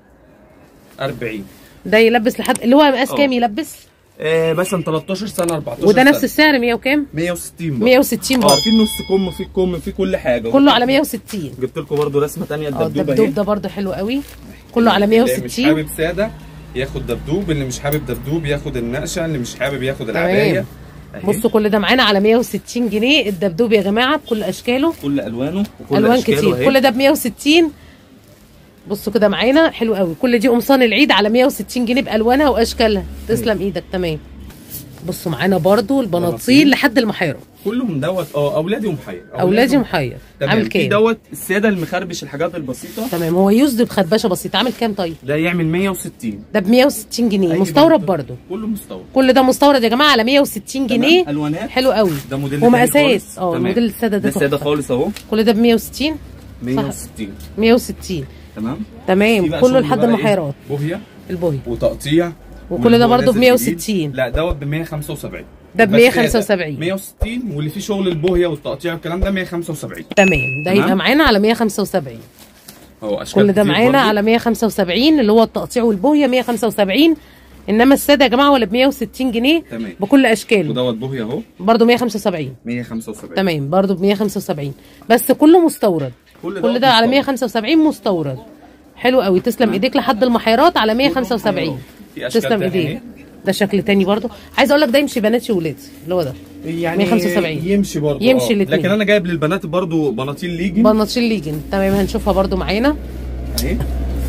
S2: 40
S1: ده يلبس لحد اللي هو مقاس
S2: اه.
S1: كام يلبس
S2: آه مثلا 13 سنه 14
S1: وده
S2: سنة.
S1: نفس السعر 100 وكام
S2: 160 برضه.
S1: 160
S2: اه
S1: برضه
S2: في نص كم في كم في كل حاجه
S1: كله على 160
S2: جبت لكم برضه رسمه ثانيه
S1: اه
S2: الدبدوب
S1: الدبدوب
S2: اهي
S1: ده برضه حلو قوي كله على
S2: اللي مش
S1: 160
S2: حابب ساده ياخد دبدوب اللي مش حابب دبدوب ياخد النقشه اللي مش حابب ياخد العبايه أهي.
S1: بصوا كل ده معانا على 160 جنيه الدبدوب يا جماعه بكل اشكاله
S2: كل الوانه وكل
S1: الوان
S2: أشكاله
S1: كتير
S2: أهي.
S1: كل ده ب 160 بصوا كده معانا حلو قوي كل دي قمصان العيد على 160 جنيه بالوانها واشكالها تسلم ايدك تمام بصوا معانا برضو البناطيل
S2: بناطيل.
S1: لحد المحيره
S2: كلهم دوت اه اولادي ومحير
S1: اولادي محير
S2: تمام
S1: عامل
S2: في
S1: كام
S2: دوت الساده المخربش الحاجات البسيطه
S1: تمام هو يوزد بخربشه بسيطه عامل كام طيب
S2: ده يعمل 160
S1: ده ب 160 جنيه
S2: أي
S1: مستورد
S2: برضه.
S1: برضو
S2: كله مستورد
S1: كل ده مستورد يا جماعه على 160 جنيه
S2: تمام. الوانات
S1: حلو قوي
S2: ده موديل
S1: ومقاسات
S2: تاني خالص.
S1: اه
S2: تمام.
S1: الموديل الساده ده
S2: ده ساده
S1: تحفة.
S2: خالص اهو
S1: كل ده ب 160
S2: 160
S1: 160
S2: تمام في
S1: تمام
S2: بقى
S1: كله
S2: شغل
S1: لحد
S2: بقى إيه؟
S1: المحيرات
S2: بوهيه
S1: البوهي
S2: وتقطيع
S1: وكل ده
S2: واللي هو
S1: برضه ب
S2: نازل جديد.
S1: 160.
S2: لا دوت ب 175
S1: ده ب
S2: بس
S1: 175.
S2: 160 واللي فيه شغل البوهيه والتقطيع والكلام ده 175
S1: تمام ده
S2: تمام.
S1: يبقى معانا على 175
S2: اهو اشكال
S1: كل ده
S2: كتير
S1: معانا
S2: برضه.
S1: على 175 اللي هو التقطيع والبوهيه 175 انما الساده يا جماعه ولا ب 160 جنيه
S2: تمام.
S1: بكل اشكاله
S2: ودوت بوهيه اهو
S1: برضه 175
S2: 175
S1: تمام برضه ب 175 بس كله مستورد
S2: كل
S1: كل
S2: دوت
S1: ده على
S2: مستورد.
S1: 175 مستورد حلو قوي تسلم ايديك لحد المحيرات على 175
S2: في أشكال
S1: تسلم
S2: تانية
S1: ايديك
S2: اهي.
S1: ده شكل تاني برضه عايز اقول لك ده يمشي بناتي وولادي اللي هو ده
S2: يعني
S1: 175.
S2: يمشي برضه
S1: يمشي
S2: آه.
S1: الاتنين.
S2: لكن انا جايب للبنات برضه بناطيل ليجن
S1: بناطيل ليجن تمام هنشوفها برضه معانا
S2: اهي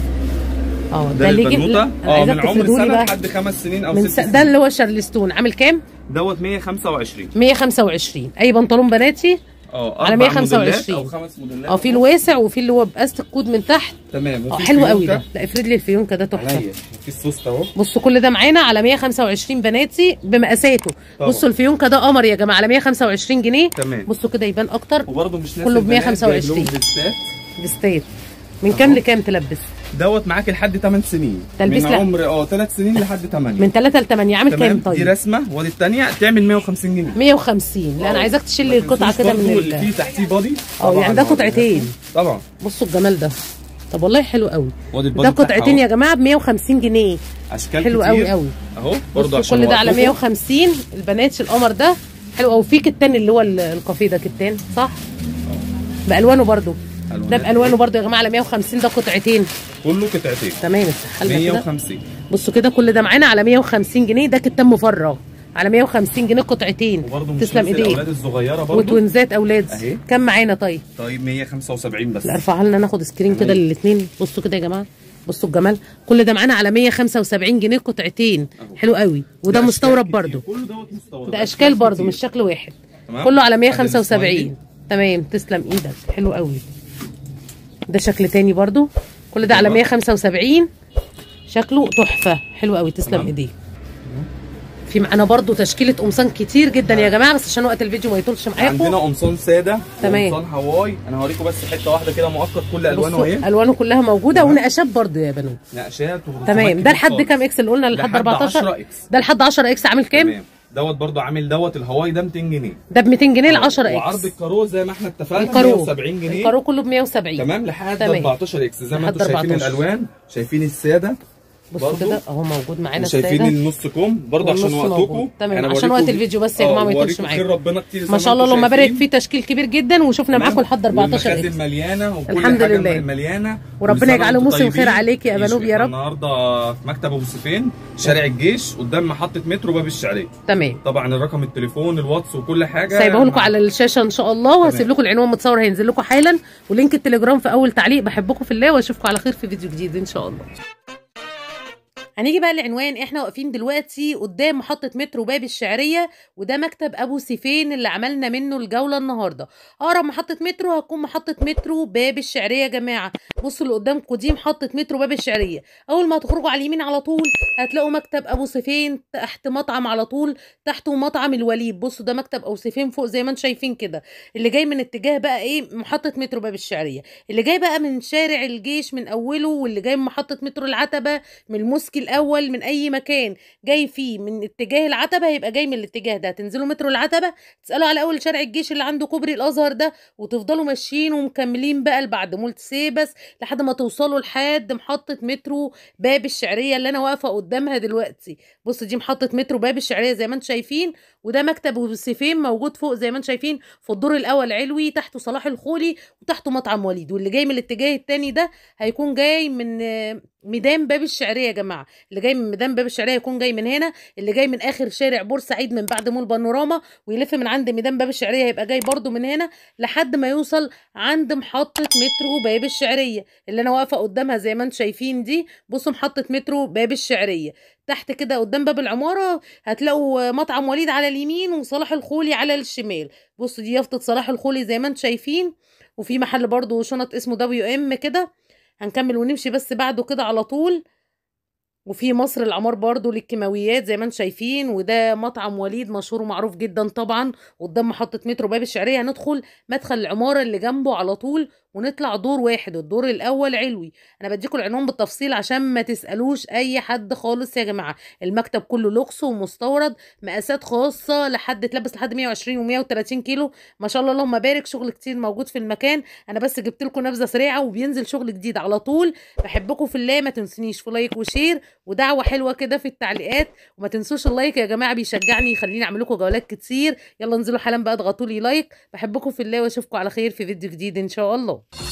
S1: اه
S2: ده للبنوته
S1: أنا
S2: اه
S1: عايزاك
S2: من عمر
S1: تفردولي
S2: سنه
S1: بقى.
S2: لحد خمس سنين او
S1: من
S2: ست
S1: س...
S2: سنين
S1: ده اللي هو شارلستون عامل كام؟
S2: دوت 125
S1: 125 اي بنطلون بناتي
S2: اه
S1: على
S2: أربع
S1: 125.
S2: موديلات او خمس موديلات
S1: اه في الواسع وفي اللي هو بأستك كود من تحت
S2: تمام
S1: اه
S2: وفي
S1: حلو قوي
S2: فيونكة.
S1: ده لا افرد لي الفيونكه ده تحفه
S2: عليا في السوست اهو
S1: بصوا كل ده معانا على 125 بناتي بمقاساته
S2: طبعا.
S1: بصوا الفيونكه ده قمر يا جماعه على 125 جنيه
S2: تمام
S1: بصوا كده يبان اكتر
S2: وبرده مش ناس
S1: كله ب
S2: البنات
S1: 125.
S2: جايب لهم فيستات.
S1: بستات من كام لكام تلبس
S2: دوت معاك لحد 8 سنين
S1: تلبيس
S2: من
S1: لا.
S2: عمر اه 3 سنين لحد 8
S1: من 3 ل 8 عامل كام
S2: تمام دي
S1: طيب
S2: رسمه ودي الثانيه تعمل 150 جنيه
S1: 150 لا انا عايزاك تشيل لي القطعه كده من
S2: اللي
S1: ال...
S2: فيه تحتيه بادي
S1: اه يعني ده
S2: طبعاً.
S1: قطعتين.
S2: طبعا
S1: بصوا الجمال ده طب والله حلو قوي
S2: وادي
S1: ده
S2: البادي بتاعها
S1: قطعتين
S2: أهو.
S1: يا جماعه ب 150 جنيه
S2: اشكال
S1: حلو
S2: كتير.
S1: قوي قوي
S2: اهو برضه
S1: بصوا
S2: عشان
S1: كل ده على
S2: وقتكم.
S1: 150 البنات القمر ده حلو قوي في كتان اللي هو ال- الكافيه ده كتان صح بالوانه برضو ده
S2: ألوانات.
S1: بالوانه برضو يا جماعه على 150 ده قطعتين
S2: كله قطعتين
S1: تمام افتح لنا كده
S2: 150
S1: بصوا كده كل ده معانا على 150 جنيه ده كتان مفرغ على 150 جنيه قطعتين
S2: وبرضه مش
S1: تسلم
S2: ناس
S1: ايديك
S2: الاولاد الصغيره برضه
S1: وتوينزات اولاد
S2: أهي.
S1: كم معانا طيب
S2: طيب 175 بس
S1: لا ارفعها لنا ناخد سكرين كده
S2: تمام.
S1: للاثنين بصوا كده يا جماعه بصوا الجمال كل ده معانا على 175 جنيه قطعتين
S2: أهو.
S1: حلو قوي وده
S2: ده
S1: مستورد
S2: أشكال
S1: برضو
S2: كتير. كله دوت مستورد
S1: ده اشكال برضو
S2: كتير.
S1: مش شكل واحد
S2: تمام؟
S1: كله على
S2: أدي
S1: 175
S2: السمايلي.
S1: تمام تسلم ايدك حلو قوي ده شكل تاني برضو كل ده على
S2: تمام.
S1: 175 شكله تحفه حلو قوي تسلم
S2: تمام.
S1: ايديك في معانا برضو تشكيله قمصان كتير جدا يا جماعه بس عشان وقت الفيديو ما يطولش
S2: عندنا
S1: معاكم
S2: قمصان ساده
S1: تمام.
S2: قمصان هواي انا هوريكم بس حته واحده كده مؤقت كل الوانه
S1: بصوا
S2: اهي
S1: الوانه كلها موجوده
S2: تمام.
S1: ونقاشات برضو يا بنات
S2: نقشات ورسومات
S1: تمام
S2: كتير
S1: ده لحد
S2: خالص.
S1: كام اكس اللي قلنا لحد
S2: لحد
S1: 14
S2: 10 إكس.
S1: ده لحد 10 اكس عامل كام
S2: تمام دوت برضو عامل دوت الهواي ده 200 جنيه
S1: ده ب 200 جنيه ل 10
S2: وعرض
S1: اكس
S2: الكارو زي ما احنا اتفقنا
S1: الكارو
S2: 170 جنيه
S1: الكارو كله ب 170
S2: تمام لحد
S1: تمام.
S2: 14 اكس زي ما
S1: لحد
S2: انتم شايفين
S1: 14.
S2: الالوان شايفين الساده
S1: بصوا
S2: برضو.
S1: كده اهو موجود معانا
S2: وشايفين
S1: الساده
S2: النص كوم برضه عشان
S1: والنص
S2: وقتكم
S1: موجود. تمام،
S2: أنا
S1: عشان
S2: بوريكم
S1: وقت الفيديو بس يا
S2: آه،
S1: جماعة ما يطولش
S2: بوريكم
S1: معاكم.
S2: خير ربنا كتير زي
S1: ما شاء الله
S2: انتم
S1: اللهم بارك
S2: شايفين.
S1: في تشكيل كبير جدا وشفنا معاكم لحد 14
S2: والمخازن
S1: اكس
S2: مليانه وكل
S1: الحمد
S2: حاجه
S1: لله.
S2: مليانه
S1: وربنا
S2: كل سنة
S1: يجعله
S2: وانتم
S1: موسم
S2: طيبين.
S1: خير عليك يا بنوب يا
S2: إحنا
S1: رب.
S2: النهارده في مكتب ابو سيفين شارع الجيش قدام محطه مترو باب الشعريه
S1: تمام
S2: طبعا الرقم التليفون الواتس وكل حاجه
S1: سايبه لكم
S2: مع-
S1: على الشاشه ان شاء الله وهسيب
S2: تمام.
S1: لكم العنوان متصور هينزل لكم حالا ولينك التليجرام في اول تعليق بحبكم في الله واشوفكم على خير في فيديو جديد ان شاء الله هنيجي بقى للعنوان احنا واقفين دلوقتي قدام محطة مترو باب الشعرية وده مكتب ابو سيفين اللي عملنا منه الجولة النهاردة اقرب محطة مترو هتكون محطة مترو باب الشعرية يا جماعة بصوا اللي قدامكم دي محطة مترو باب الشعرية اول ما هتخرجوا على اليمين على طول هتلاقوا مكتب ابو سيفين تحت مطعم على طول تحته مطعم الوليد بصوا ده مكتب ابو سيفين فوق زي ما انتم شايفين كده اللي جاي من اتجاه بقى ايه محطة مترو باب الشعرية اللي جاي بقى من شارع الجيش من اوله واللي جاي من محطة مترو العتبة من الموسكي الاول من اي مكان جاي فيه من اتجاه العتبه هيبقى جاي من الاتجاه ده تنزلوا مترو العتبه تسالوا على اول شارع الجيش اللي عنده كوبري الازهر ده وتفضلوا ماشيين ومكملين بقى لبعد مولت سيبس لحد ما توصلوا لحد محطه مترو باب الشعريه اللي انا واقفه قدامها دلوقتي بصوا دي محطه مترو باب الشعريه زي ما انتم شايفين وده مكتب ابو سيفين موجود فوق زي ما انتم شايفين في الدور الاول علوي تحته صلاح الخولي وتحته مطعم وليد واللي جاي من الاتجاه التاني ده هيكون جاي من آه، ميدان باب الشعريه يا جماعه اللي جاي من ميدان باب الشعريه يكون جاي من هنا اللي جاي من اخر شارع بورسعيد من بعد مول بانوراما ويلف من عند ميدان باب الشعريه هيبقى جاي برده من هنا لحد ما يوصل عند محطه مترو باب الشعريه اللي انا واقفه قدامها زي ما انتم شايفين دي بصوا محطه مترو باب الشعريه تحت كده قدام باب العماره هتلاقوا مطعم وليد على اليمين وصلاح الخولي على الشمال بصوا دي يافطه صلاح الخولي زي ما انتم شايفين وفي محل برضو شنط اسمه دبليو ام كده هنكمل ونمشي بس بعده كده على طول وفي مصر العمار برضو للكيماويات زي ما انتم شايفين وده مطعم وليد مشهور ومعروف جدا طبعا قدام محطة مترو باب الشعرية هندخل مدخل العمارة اللي جنبه على طول ونطلع دور واحد الدور الأول علوي أنا بديكم العنوان بالتفصيل عشان ما تسألوش أي حد خالص يا جماعة المكتب كله لوكس ومستورد مقاسات خاصة لحد تلبس لحد 120 و130 كيلو ما شاء الله اللهم بارك شغل كتير موجود في المكان أنا بس جبت لكم نبذة سريعة وبينزل شغل جديد على طول بحبكم في الله ما تنسونيش في لايك وشير ودعوه حلوه كده في التعليقات وما تنسوش اللايك يا جماعه بيشجعني يخليني اعمل لكم جولات كتير يلا انزلوا حالا بقى اضغطوا لي لايك بحبكم في الله واشوفكم على خير في فيديو جديد ان شاء الله